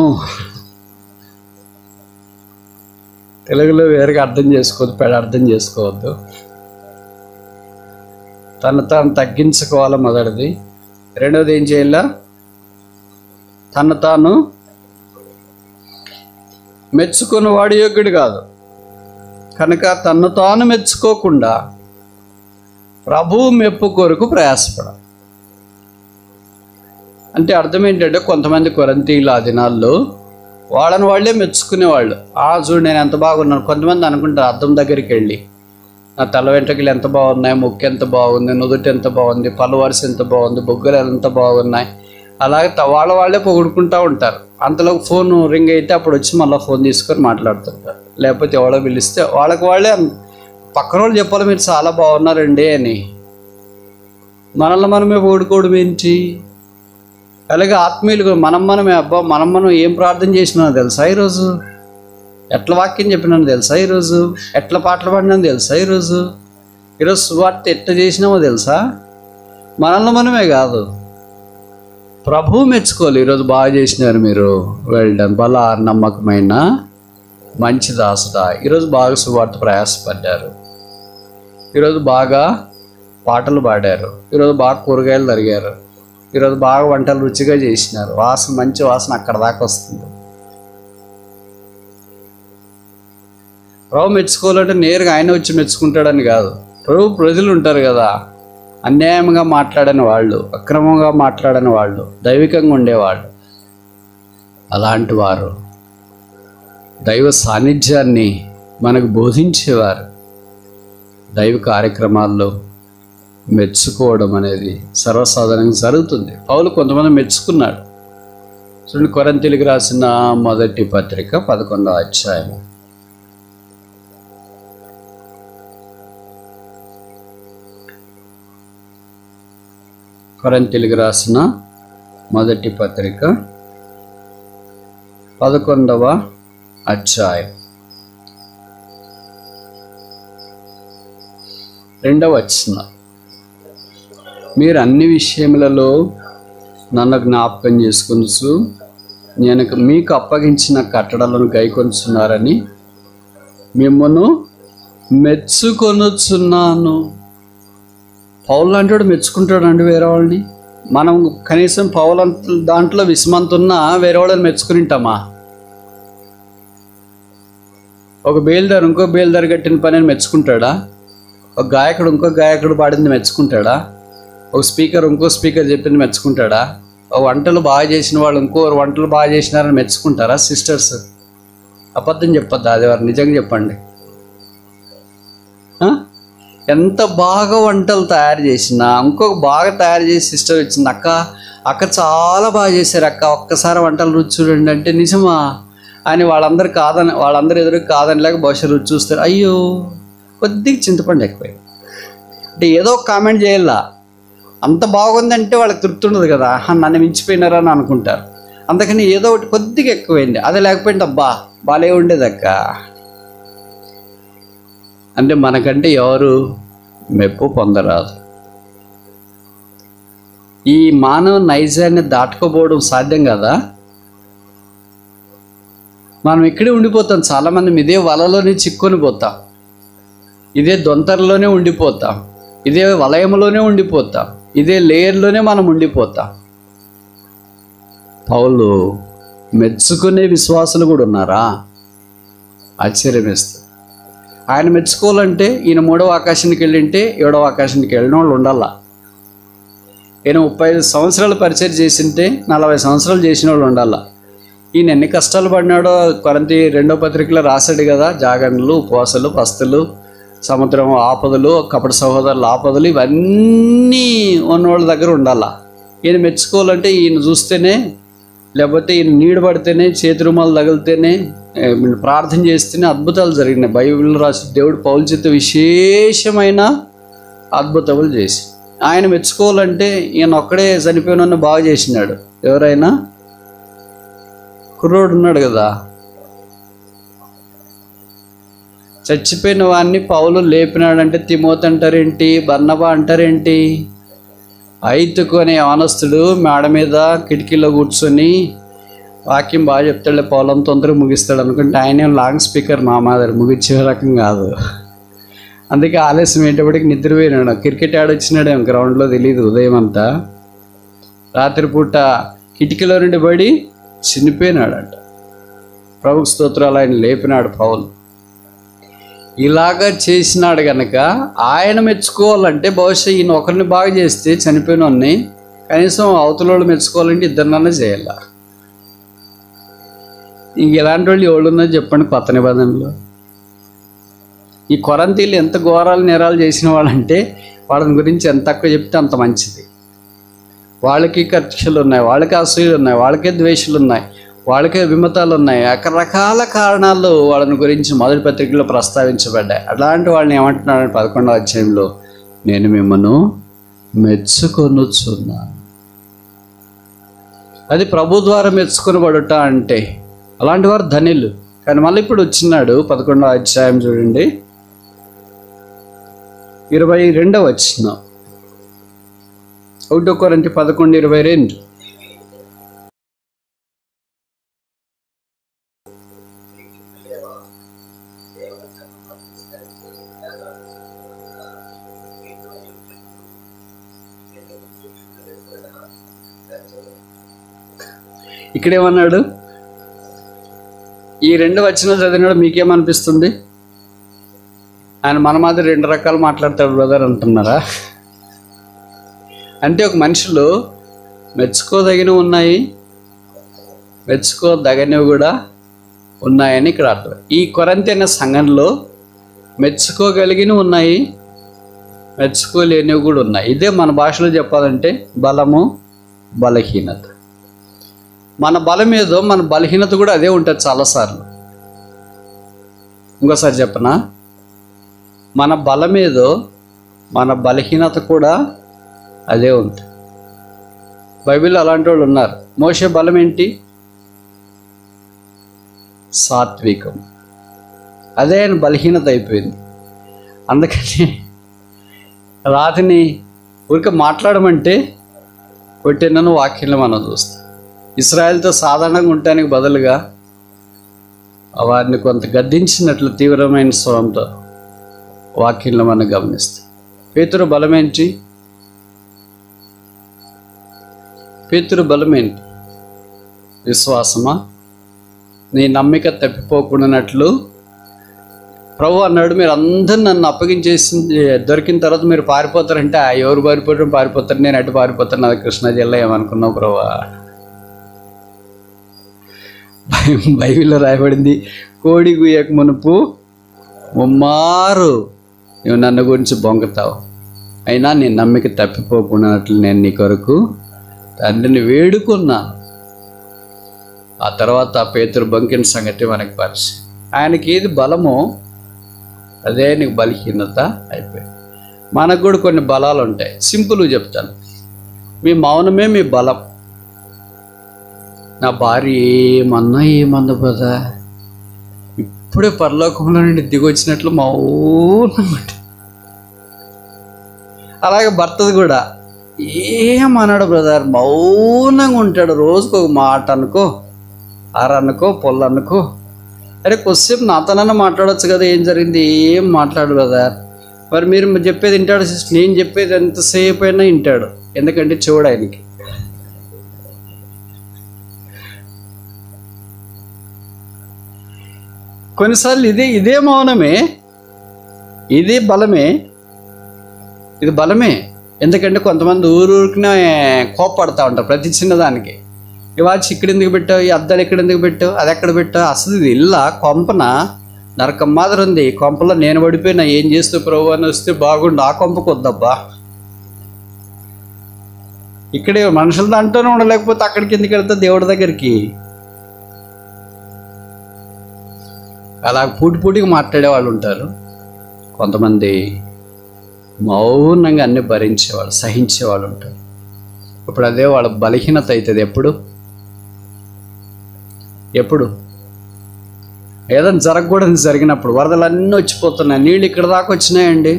తెలుగులో వేరుగా అర్థం చేసుకోవద్దు పెడ అర్థం చేసుకోవద్దు తను తాను తగ్గించుకోవాలి మొదటిది రెండవది ఏం చేయాలా తను తాను మెచ్చుకున్న వాడు యోగ్యుడు కాదు కనుక తన్ను తాను మెచ్చుకోకుండా ప్రభువు మెప్పు కొరకు ప్రయాసపడ అంటే అర్థం ఏంటంటే కొంతమంది కొరంతీలు ఆ దినాల్లో వాళ్ళని వాళ్ళే మెచ్చుకునేవాళ్ళు ఆ చూడు నేను ఎంత బాగున్నాను కొంతమంది అనుకుంటారు అద్దం దగ్గరికి వెళ్ళి నా తల వెంట్రుకలు ఎంత బాగున్నాయి ముక్కు ఎంత బాగుంది నుదుటి ఎంత బాగుంది పలు వరుస ఎంత బాగుంది బొగ్గలు ఎంత బాగున్నాయి అలాగే త- వాళ్ళ వాళ్ళే పొగుడుకుంటూ ఉంటారు అంతలో ఫోన్ రింగ్ అయితే అప్పుడు వచ్చి మళ్ళీ ఫోన్ తీసుకొని మాట్లాడుతుంటారు లేకపోతే ఎవడో పిలిస్తే వాళ్ళకి వాళ్ళే అన్- పక్కన వాళ్ళు చెప్పాలి మీరు చాలా బాగున్నారండి అని మనల్ని మనమే పొగుడుకోవడం ఏంటి అలాగే ఆత్మీయులు కూడా మనం మనమే అబ్బా మనం మనం ఏం ప్రార్థన చేసినా తెలుసా ఈరోజు ఎట్ల వాక్యం చెప్పినాను తెలుసా ఈరోజు ఎట్ల పాటలు పాడినాను తెలుసా ఈరోజు ఈరోజు సువార్త ఎట్ట చేసినామో తెలుసా మనల్ని మనమే కాదు ప్రభువు మెచ్చుకోవాలి ఈరోజు బాగా చేసినారు మీరు వెళ్ళడం బల నమ్మకమైన మంచి దాసుడా ఈరోజు బాగా సువార్త ప్రయాసపడ్డారు ఈరోజు బాగా పాటలు పాడారు ఈరోజు బాగా కూరగాయలు తరిగారు ఈరోజు బాగా వంటలు రుచిగా చేసినారు వాసన మంచి వాసన అక్కడ దాకా వస్తుంది ప్రభు మెచ్చుకోవాలంటే నేరుగా ఆయన వచ్చి మెచ్చుకుంటాడని కాదు ప్రభు ప్రజలు ఉంటారు కదా అన్యాయంగా మాట్లాడని వాళ్ళు అక్రమంగా మాట్లాడని వాళ్ళు దైవికంగా ఉండేవాళ్ళు అలాంటి వారు దైవ సాన్నిధ్యాన్ని మనకు బోధించేవారు దైవ కార్యక్రమాల్లో మెచ్చుకోవడం అనేది సర్వసాధారణంగా జరుగుతుంది పౌలు కొంతమంది మెచ్చుకున్నాడు చూడండి కొరంతీలకు రాసిన మొదటి పత్రిక పదకొండవ అధ్యాయం కొరంతీలకు రాసిన మొదటి పత్రిక పదకొండవ అధ్యాయం రెండవ వచ్చిన మీరు అన్ని విషయములలో నన్ను జ్ఞాపకం చేసుకొనుచు నేను మీకు అప్పగించిన కట్టడలను గైకొనుచున్నారని మిమ్మను మెచ్చుకొనుచున్నాను పౌలు లాంటి వాడు మెచ్చుకుంటాడు అండి వేరే వాళ్ళని మనం కనీసం పౌలు అంత- దాంట్లో విస్మంతున్నా వేరే వాళ్ళని మెచ్చుకునింటామా ఒక బేల్దారు ఇంకో బేల్దారు కట్టిన పనిని మెచ్చుకుంటాడా ఒక గాయకుడు ఇంకో గాయకుడు పాడింది మెచ్చుకుంటాడా ఒక స్పీకర్ ఇంకో స్పీకర్ చెప్పింది మెచ్చుకుంటాడా ఒక వంటలు బాగా చేసిన వాళ్ళు ఇంకో వంటలు బాగా చేసినారని మెచ్చుకుంటారా సిస్టర్స్ అబద్ధం చెప్పొద్దు ఆదివారం నిజంగా చెప్పండి ఆ? ఎంత బాగా వంటలు తయారు చేసినా ఇంకొక బాగా తయారు చేసి సిస్టర్ వచ్చింది అక్క అక్క చాలా బాగా చేశారు అక్క ఒక్కసారి వంటలు రుచి చూడండి అంటే నిజమా అని వాళ్ళందరూ కాదని వాళ్ళందరూ ఎదురు కాదని లేక బహుశా రుచి చూస్తారు అయ్యో కొద్దిగా చింతపండు ఎక్కువైంది అంటే ఏదో ఒక కామెంట్ చేయాలా అంత బాగుందంటే వాళ్ళకి తృప్తి ఉండదు కదా ఆహా, నన్ను మించిపోయినారా అని అనుకుంటారు అందుకని ఏదో ఒకటి కొద్దిగా ఎక్కువైంది అది లేకపోయింది అబ్బా బాలే ఉండేదక్క అంటే మనకంటే ఎవరు మెప్పు పొందరాదు ఈ మానవ నైజాన్ని దాటుకోపోవడం సాధ్యం కదా మనం ఇక్కడే ఉండిపోతాం చాలామంది ఇదే వలలోనే చిక్కుని పోతాం ఇదే దొంతరలోనే ఉండిపోతాం ఇదే వలయంలోనే ఉండిపోతాం ఇదే లేయర్లోనే మనం ఉండిపోతాం పౌలు మెచ్చుకునే విశ్వాసులు కూడా ఉన్నారా ఆశ్చర్యం వేస్తుంది ఆయన మెచ్చుకోవాలంటే ఈయన మూడవ ఆకాశానికి వెళ్ళింటే ఏడవ ఆకాశానికి వెళ్ళిన వాళ్ళు ఉండాలా ఈయన ముప్పై ఐదు సంవత్సరాలు పరిచయం చేసింటే నలభై సంవత్సరాలు చేసిన వాళ్ళు ఉండాలా ఈయన ఎన్ని కష్టాలు పడినాడో కొరంతి రెండో పత్రికలో రాశాడు కదా జాగరణలు ఉపవాసాలు పస్తులు సముద్రం ఆపదలు కపట సహోదరుల ఆపదలు ఇవన్నీ ఉన్నవాళ్ళ దగ్గర ఉండాలా ఈయన మెచ్చుకోవాలంటే ఈయన చూస్తేనే లేకపోతే ఈయన నీడ పడితేనే చేతి రుమాలు తగిలితేనే ఏ, ప్రార్థన చేస్తేనే అద్భుతాలు జరిగినాయి బైబిల్ రాసి దేవుడు పౌలు చేత విశేషమైన అద్భుతములు చేసి ఆయన మెచ్చుకోవాలంటే ఈయన ఒక్కడే చనిపోయిన బాగా చేసినాడు ఎవరైనా కుర్రోడు ఉన్నాడు కదా చచ్చిపోయిన వాడిని పౌలు లేపినాడంటే తిమోతి అంటారేంటి బర్నబా అంటారేంటి ఐతుకు అనే ఆనస్తుడు మేడ మీద కిటికీలో కూర్చొని వాక్యం బాగా చెప్తాడు పొలం తొందరగా ముగిస్తాడు అనుకుంటే ఆయన ఏం లాంగ్ స్పీకర్ మా మాదిరి ముగించే రకం కాదు అందుకే ఆలస్యం అయ్యేటప్పటికి నిద్రపోయినాడు క్రికెట్ ఆడొచ్చినాడేమో గ్రౌండ్లో తెలియదు ఉదయం అంతా రాత్రిపూట కిటికీలో నుండి పడి చినిపోయినాడంట ప్రభు స్తోత్రాలు ఆయన లేపినాడు పౌలు ఇలాగా చేసినాడు గనక ఆయన మెచ్చుకోవాలంటే బహుశా ఈయన ఒకరిని బాగా చేస్తే చనిపోయిన వాడిని కనీసం అవతల వాళ్ళు మెచ్చుకోవాలంటే ఇద్దరినన్నా చేయాల ఇంక ఇలాంటి వాళ్ళు ఎవరున్నా చెప్పండి కొత్త నిబంధనలు ఈ కొరంతీలు ఎంత ఘోరాలు నేరాలు చేసిన వాళ్ళంటే వాళ్ళని గురించి ఎంత తక్కువ చెప్తే అంత మంచిది వాళ్ళకి కక్షలు ఉన్నాయి వాళ్ళకి అసూయలు ఉన్నాయి వాళ్ళకే ద్వేషాలు ఉన్నాయి వాళ్ళకే విమతాలు ఉన్నాయి రకరకాల కారణాలు వాళ్ళని గురించి మొదటి పత్రికలో ప్రస్తావించబడ్డాయి అలాంటి వాళ్ళని ఏమంటున్నాడు పదకొండవ అధ్యాయంలో నేను మిమ్మను మెచ్చుకొనుచున్నాను అది ప్రభు ద్వారా మెచ్చుకొనబడుట అంటే అలాంటి వారు ధనిలు కానీ మళ్ళీ ఇప్పుడు వచ్చినాడు పదకొండవ అధ్యాయం చూడండి ఇరవై రెండవ వచ్చిన ఒకటో కొరంటి పదకొండు ఇరవై రెండు ఇక్కడేమన్నాడు ఈ రెండు వచ్చిన చదివినాడు మీకేమనిపిస్తుంది ఆయన మన మాదిరి రెండు రకాలు మాట్లాడతాడు బ్రదర్ అంటున్నారా అంటే ఒక మనిషిలో మెచ్చుకోదగినవి ఉన్నాయి మెచ్చుకోదగనివి కూడా ఉన్నాయని ఇక్కడ అర్థం ఈ కొరంతి అనే సంఘంలో మెచ్చుకోగలిగినవి ఉన్నాయి మెచ్చుకోలేనివి కూడా ఉన్నాయి ఇదే మన భాషలో చెప్పాలంటే బలము బలహీనత మన బలం ఏదో మన బలహీనత కూడా అదే ఉంటుంది చాలాసార్లు ఇంకోసారి చెప్పనా మన బలం ఏదో మన బలహీనత కూడా అదే ఉంది బైబిల్లో అలాంటి వాళ్ళు ఉన్నారు మోసే బలం ఏంటి సాత్వికం అదే ఆయన బలహీనత అయిపోయింది అందుకని రాతిని ఊరికే మాట్లాడమంటే కొట్టినను వాక్యంలో మనం చూస్తాం ఇస్రాయల్తో సాధారణంగా ఉండటానికి బదులుగా వారిని కొంత గద్దించినట్లు తీవ్రమైన స్వరంతో వాక్యంలో మనం గమనిస్తాం పేతురు బలమేంటి పేతురు బలమేంటి విశ్వాసమా నీ నమ్మిక తప్పిపోకుండానట్లు ప్రభు అన్నాడు మీరు అందరు నన్ను అప్పగించేసి దొరికిన తర్వాత మీరు పారిపోతారంటే "ఆ, ఎవరు పారిపోవడం పారిపోతారు నేను అటు పారిపోతాను అది కృష్ణా జిల్లా ఏమనుకున్నావు ప్రభా బై- బైబిల్లో రాయబడింది కోడి గుయ్యక మునుపు ముమ్మారు నువ్వు నన్ను గురించి బొంకుతావు అయినా నీ నమ్మిక తప్పిపోకున్నట్లు నేను నీ కొరకు తండ్రిని వేడుకున్నాను ఆ తర్వాత ఆ పేతురు బొంకిన సంగతి మనకి పరిచయం ఆయనకి ఏది బలమో అదే నీకు బలహీనత అయిపోయింది మనకు కూడా కొన్ని బలాలు ఉంటాయి సింపుల్గా చెప్తాను మీ మౌనమే మీ బలం నా భార్య ఏమన్నా ఏమంద కదా ఇప్పుడే పరలోకంలో నుండి దిగొచ్చినట్లు మౌనంగా ఉంటుంది. అలాగే భర్తది కూడా ఏమన్నాడు బ్రదర్ మౌనంగా ఉంటాడు రోజుకు ఒక మాట అనుకో ఆరు అనుకో పొల్లు అనుకో అరే కొద్దిసేపు నాతోనన్నా మాట్లాడొచ్చు కదా ఏం జరిగింది ఏం మాట్లాడు బ్రదర్ మరి మీరు చెప్పేది వింటాడు సిస్టర్ నేను చెప్పేది ఎంతసేపు అయినా వింటాడు ఎందుకంటే చూడు ఆయనకి కొన్నిసార్లు ఇదే ఇదే మౌనమే ఇదే బలమే ఇది బలమే ఎందుకంటే కొంతమంది ఊరూరికినే కోప్పడతా ఉంటారు ప్రతి చిన్నదానికి ఈ వాచ్ ఇక్కడ ఎందుకు పెట్టావు ఈ అద్దాలు ఎక్కడ ఎందుకు పెట్టావు అది ఎక్కడ పెట్టావు అసలు ఇది ఇల్లా కొంపన నరకం మాదిరి ఉంది ఈ కొంపలో నేను పడిపోయినా ఏం చేస్తూ ప్రభు అని వస్తే బాగుండు ఆ కొంపకు వద్దబ్బా ఇక్కడే మనుషుల దాంట్లోనే ఉండలేకపోతే అక్కడికి ఎందుకు వెళ్తా దేవుడి దగ్గరికి అలా పూటి పూటికి మాట్లాడే వాళ్ళు ఉంటారు కొంతమంది మౌనంగా అన్ని భరించేవాళ్ళు సహించేవాళ్ళు ఉంటారు ఇప్పుడు అదే వాళ్ళ బలహీనత అవుతుంది ఎప్పుడు ఎప్పుడు ఏదైనా జరగకూడదు జరిగినప్పుడు వరదలు అన్నీ వచ్చిపోతున్నాయి నీళ్ళు ఇక్కడ దాకా వచ్చినాయండి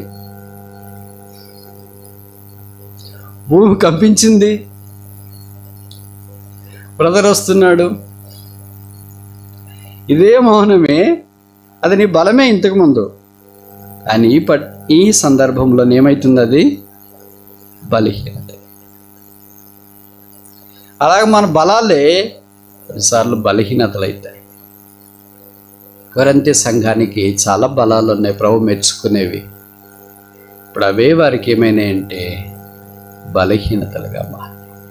భూమి కంపించింది బ్రదర్ వస్తున్నాడు ఇదే మౌనమే అది నీ బలమే ఇంతకు ముందు కానీ ఈ పట్ ఈ సందర్భంలో ఏమవుతుంది అది బలహీనత అలాగే మన బలాలే కొన్నిసార్లు బలహీనతలు అవుతాయి కొరంతి సంఘానికి చాలా బలాలు ఉన్నాయి ప్రభు మెచ్చుకునేవి ఇప్పుడు అవే వారికి ఏమైనాయంటే బలహీనతలుగా మారి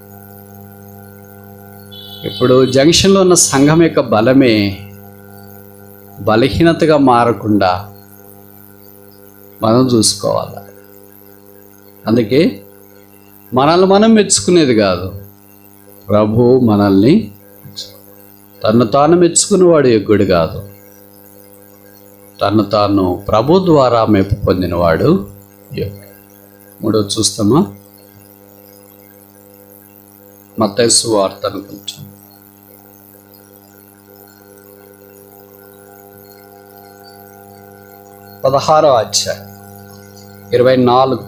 ఇప్పుడు జంక్షన్లో ఉన్న సంఘం యొక్క బలమే బలహీనతగా మారకుండా మనం చూసుకోవాలి అందుకే మనల్ని మనం మెచ్చుకునేది కాదు ప్రభు మనల్ని తను తాను మెచ్చుకునేవాడు యొగ్గుడు కాదు తను తాను ప్రభు ద్వారా మెప్పు పొందినవాడు యొగ్గుడు మూడో చూస్తామా మతైసు వార్త అనుకుంటాం పదహారో అధ్యాయం ఇరవై నాలుగు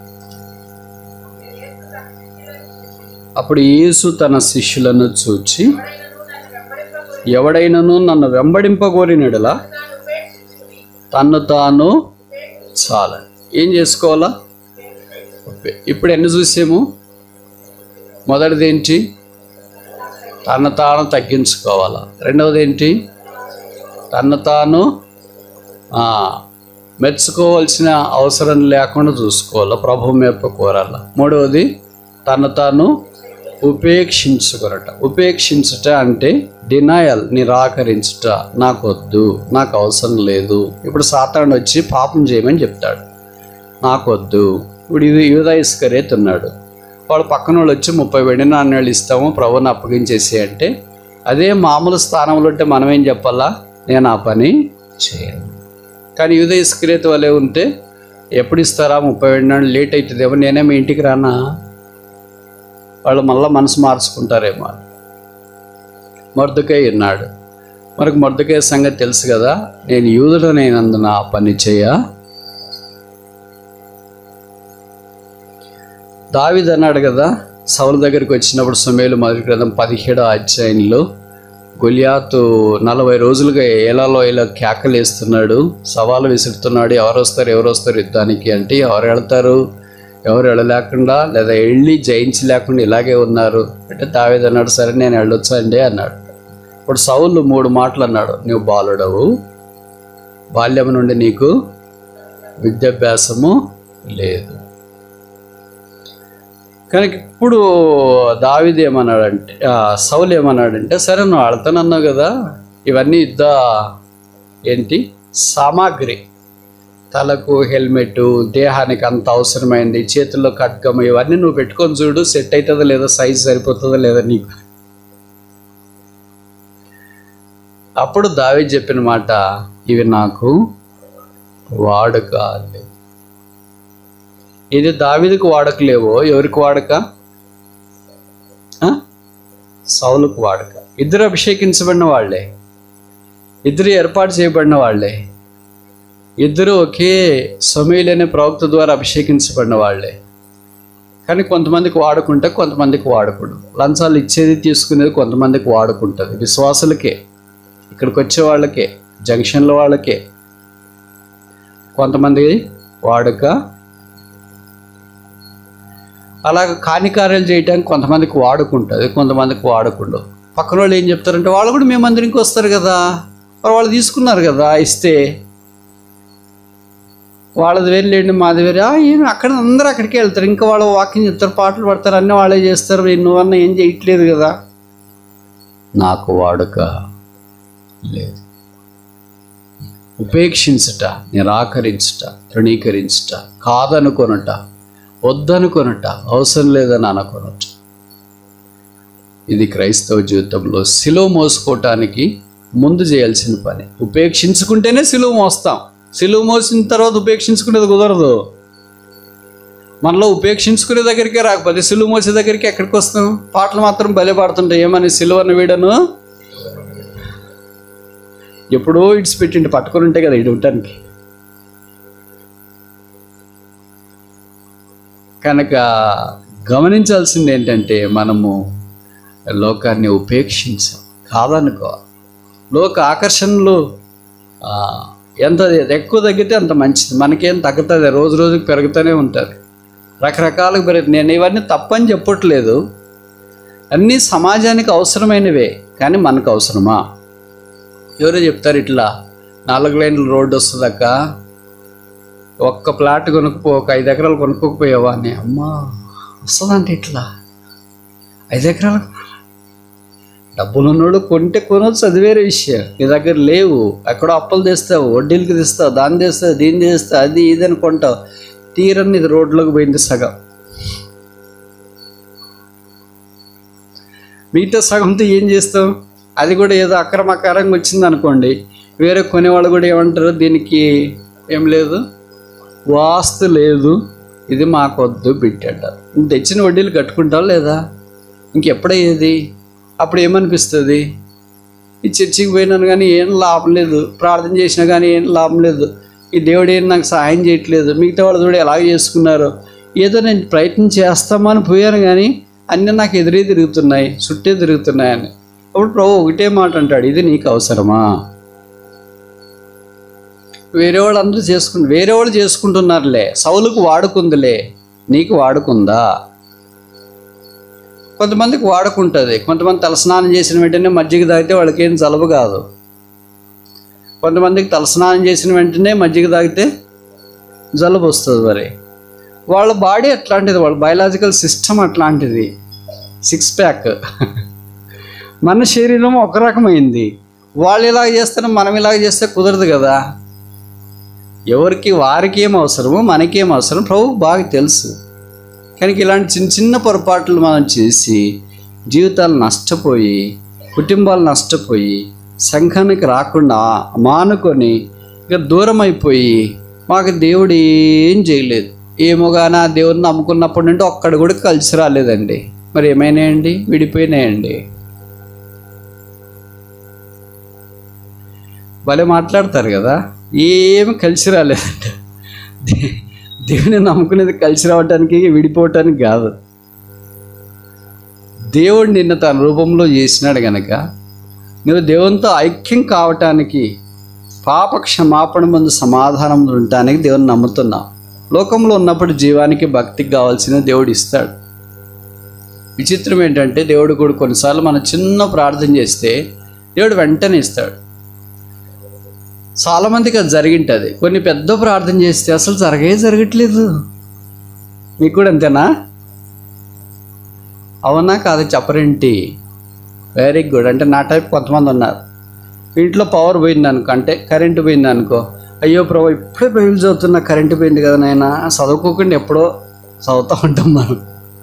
అప్పుడు యేసు తన శిష్యులను చూచి ఎవడైనను నన్ను వెంబడింపగోరినడులా తన్ను తాను చాలా ఏం చేసుకోవాలా ఇప్పుడు ఎన్ని చూసాము మొదటిది ఏంటి తను తాను తగ్గించుకోవాలా రెండవది ఏంటి తను తాను ఆ, మెచ్చుకోవాల్సిన అవసరం లేకుండా చూసుకోవాలి ప్రభు మెప్ప కోరాల మూడవది తను తాను ఉపేక్షించుకొనట ఉపేక్షించుట అంటే డినాయల్ నిరాకరించుట నాకు వద్దు నాకు అవసరం లేదు ఇప్పుడు సాతాను వచ్చి పాపం చేయమని చెప్తాడు నాకు వద్దు ఇప్పుడు ఇది యూదా ఇస్కరేత్ ఉన్నాడు వాడు పక్కన వాళ్ళు వచ్చి ముప్పై వెండి నాణ్యాలు ఇస్తాము ప్రభుని అప్పగించేసి అంటే అదే మామూలు స్థానంలో ఉంటే మనం ఏం చెప్పాలా నేను ఆ పని చేయను కానీ యూదా ఇస్కరేత్ వలె ఉంటే ఎప్పుడు ఇస్తారా ముప్పై వెండి నాణ్యాలు లేట్ అవుతుందేమో నేనే మీ ఇంటికి రానా వాళ్ళు మళ్ళీ మనసు మార్చుకుంటారేమో అని మొర్దుకై ఉన్నాడు మనకు మొర్దుకై సంగతి తెలుసు కదా నేను యూదుడనైనందున ఆ పని చేయ దావిద్ అన్నాడు కదా సౌలు దగ్గరికి వచ్చినప్పుడు సుమేలు మొదటి గ్రంథం పదిహేడో అధ్యాయంలో గొలియాతు నలభై రోజులుగా ఏలాలో ఇలా కేకలేస్తున్నాడు సవాలు విసురుతున్నాడు ఎవరు వస్తారు ఎవరు వస్తారు యుద్ధానికి అంటే ఎవరు వెళ్తారు ఎవరు వెళ్ళలేకుండా లేదా వెళ్ళి జయించలేకుండా ఇలాగే ఉన్నారు అంటే దావేది అన్నాడు సరే నేను వెళ్ళొచ్చా అండి అన్నాడు ఇప్పుడు సౌలు మూడు మాటలు అన్నాడు నువ్వు బాలుడవు బాల్యం నుండి నీకు విద్యాభ్యాసము లేదు కనుక ఇప్పుడు దావిది ఏమన్నాడంటే ఆ, సౌలు ఏమన్నాడంటే సరే నువ్వు ఆడతానన్నావు కదా ఇవన్నీ యుద్ధ ఏంటి సామాగ్రి తలకు హెల్మెట్ దేహానికి అంత అవసరమైంది చేతుల్లో ఖడ్గం ఇవన్నీ నువ్వు పెట్టుకొని చూడు సెట్ అవుతుందో లేదో సైజ్ సరిపోతుందో లేదో నీకు అప్పుడు దావి చెప్పిన మాట ఇవి నాకు వాడుక లేవు ఇది దావిదికి వాడకలేవో ఎవరికి వాడక ఆ? సౌలుకు వాడక ఇద్దరు అభిషేకించబడిన వాళ్ళే ఇద్దరు ఏర్పాటు చేయబడిన వాళ్ళే ఇద్దరు ఒకే సమీల్ అనే ప్రవక్త ద్వారా అభిషేకించబడిన వాళ్ళే కానీ కొంతమందికి వాడుకుంటే కొంతమందికి వాడకూడదు లంచాలు ఇచ్చేది తీసుకునేది కొంతమందికి వాడుకుంటుంది విశ్వాసులకే ఇక్కడికి వచ్చే వాళ్ళకే జంక్షన్ల వాళ్ళకే కొంతమంది వాడుక అలాగ కాని కార్యాలు చేయడానికి కొంతమందికి వాడుకుంటుంది కొంతమందికి వాడకుండా పక్కన వాళ్ళు ఏం చెప్తారంటే వాళ్ళు కూడా మేము అందరికి వస్తారు కదా మరి వాళ్ళు తీసుకున్నారు కదా ఇస్తే వాళ్ళది వేరు లేండి మాది వేరే "ఆ, ఏం అక్కడ అందరూ అక్కడికే వెళ్తారు ఇంకా వాళ్ళు వాకింగ్ చెప్తారు పాటలు పడతారు అన్నీ వాళ్ళే చేస్తారు "ఏ, నువ్వన్నా ఏం చేయట్లేదు కదా నాకు వాడుక లేదు ఉపేక్షించుట నిరాకరించుట తృణీకరించుట కాదనుకొనుట వద్దనుకొనుట అవసరం లేదని అనుకొనుట ఇది క్రైస్తవ జీవితంలో సిలువ మోసుకోవటానికి ముందు చేయాల్సిన పని ఉపేక్షించుకుంటేనే సిలువ మోస్తాం సిలువ మోసిన తర్వాత ఉపేక్షించుకునేది కుదరదు మనలో ఉపేక్షించుకునే దగ్గరికే రాకపోతే సిలువ మోసే దగ్గరికి ఎక్కడికి వస్తాం పాటలు మాత్రం భలే పాడుతుంటాయి ఏమని సిలువను వీడను ఎప్పుడో ఇడిచిపెట్టిండి పట్టుకొని ఉంటే కదా ఇటు ఉండటానికి కనుక గమనించాల్సింది ఏంటంటే మనము లోకాన్ని ఉపేక్షించాం కాదనుకో లోక ఆకర్షణలు ఆ, ఎంత ఎక్కువ తగ్గితే అంత మంచిది మనకేం తగ్గుతుంది రోజు రోజుకి పెరుగుతూనే ఉంటుంది రకరకాలుగా పెరుగుతుంది నేను ఇవన్నీ తప్పని చెప్పట్లేదు అన్నీ సమాజానికి అవసరమైనవే కానీ మనకు అవసరమా ఎవరో చెప్తారు ఇట్లా నాలుగు లైన్ల రోడ్డు వస్తుందక్క ఒక్క ప్లాట్ కొనుక్కుపో ఒక ఐదు ఎకరాలు కొనుక్కోకపోయావా అని అమ్మా వస్తుందంటే ఇట్లా ఐదు ఎకరాలు డబ్బులు ఉన్నాడు కొంటే కొనొచ్చు అది వేరే విషయం నీ దగ్గర లేవు ఎక్కడో అప్పులు తెస్తావు వడ్డీలకి తెస్తావు దాన్ని తెస్తావు దీన్ని తెస్తావు అది ఇది అని కొంటావు తీరని ఇది రోడ్లోకి పోయింది సగం మిగతా సగంతో ఏం చేస్తాం అది కూడా ఏదో అక్రమకారంగా వచ్చింది అనుకోండి వేరే కొనేవాళ్ళు కూడా ఏమంటారు దీనికి ఏం లేదు వాస్తు లేదు ఇది మాకొద్దు బిట్టంటారు ఇంక తెచ్చిన వడ్డీలు కట్టుకుంటావు లేదా ఇంకెప్పుడయ్యేది అప్పుడు ఏమనిపిస్తుంది ఈ చర్చికి పోయినాను కానీ ఏం లాభం లేదు ప్రార్థన చేసినా కానీ ఏం లాభం లేదు ఈ దేవుడు ఏం నాకు సహాయం చేయట్లేదు మిగతా వాళ్ళు కూడా ఎలాగ చేసుకున్నారు ఏదో నేను ప్రయత్నం చేస్తామని పోయాను కానీ అన్నీ నాకు ఎదురే తిరుగుతున్నాయి చుట్టే తిరుగుతున్నాయని అప్పుడు ప్రభు ఒకటే మాట అంటాడు ఇది నీకు అవసరమా వేరే వాళ్ళు అందరూ చేసుకుంటు వేరే వాళ్ళు చేసుకుంటున్నారులే సౌలుకు వాడుకుందిలే నీకు వాడుకుందా కొంతమందికి వాడుకుంటుంది కొంతమంది తలస్నానం చేసిన వెంటనే మజ్జిగ తాగితే వాళ్ళకి ఏం జలుబు కాదు కొంతమందికి తలస్నానం చేసిన వెంటనే మజ్జిగ తాగితే జలుబు వస్తుంది మరి వాళ్ళ బాడీ అట్లాంటిది వాళ్ళ బయలాజికల్ సిస్టమ్ అట్లాంటిది సిక్స్ ప్యాక్ మన శరీరం ఒక రకమైంది వాళ్ళు ఇలాగ చేస్తే మనం ఇలాగ చేస్తే కుదరదు కదా ఎవరికి వారికి ఏం అవసరమో మనకేం అవసరం ప్రభు బాగా తెలుసు కానీ ఇలాంటి చిన్న చిన్న పొరపాట్లు మనం చేసి జీవితాలు నష్టపోయి కుటుంబాలు నష్టపోయి సంఘానికి రాకుండా మానుకొని ఇక దూరం అయిపోయి మాకు దేవుడు ఏం చేయలేదు ఏమో కానీ ఆ దేవుడిని నమ్ముకున్నప్పటి నుండి ఒక్కడ కూడా కలిసి రాలేదండి మరి ఏమైనాయండి విడిపోయినాయండి భలే మాట్లాడతారు కదా ఏమి కలిసి రాలేదండి దే- దేవుని నమ్ముకునేది కలిసి రావటానికి విడిపోవటానికి కాదు దేవుడు నిన్ను తన రూపంలో చేసినాడు గనక నువ్వు దేవునితో ఐక్యం కావటానికి పాప క్షమాపణ ముందు సమాధానం ఉండటానికి దేవుని నమ్ముతున్నావు లోకంలో ఉన్నప్పుడు జీవానికి భక్తికి కావాల్సిన దేవుడు ఇస్తాడు విచిత్రం ఏంటంటే దేవుడు కూడా కొన్నిసార్లు మనం చిన్న ప్రార్థన చేస్తే దేవుడు వెంటనే ఇస్తాడు చాలా మందికి అది జరిగింటుంది కొన్ని పెద్ద ప్రార్థన చేస్తే అసలు జరగే జరగట్లేదు మీకు కూడా అంతేనా అవునా కాదు చెప్పరేంటి వెరీ గుడ్ అంటే నా టైప్ కొంతమంది ఉన్నారు ఇంట్లో పవర్ పోయింది అనుకో అంటే కరెంటు పోయింది అనుకో అయ్యో ప్రభు ఇప్పుడే బైబిల్ చదువుతున్నా కరెంటు పోయింది కదా నాయన చదువుకోకుండా ఎప్పుడో చదువుతూ ఉంటాం మనం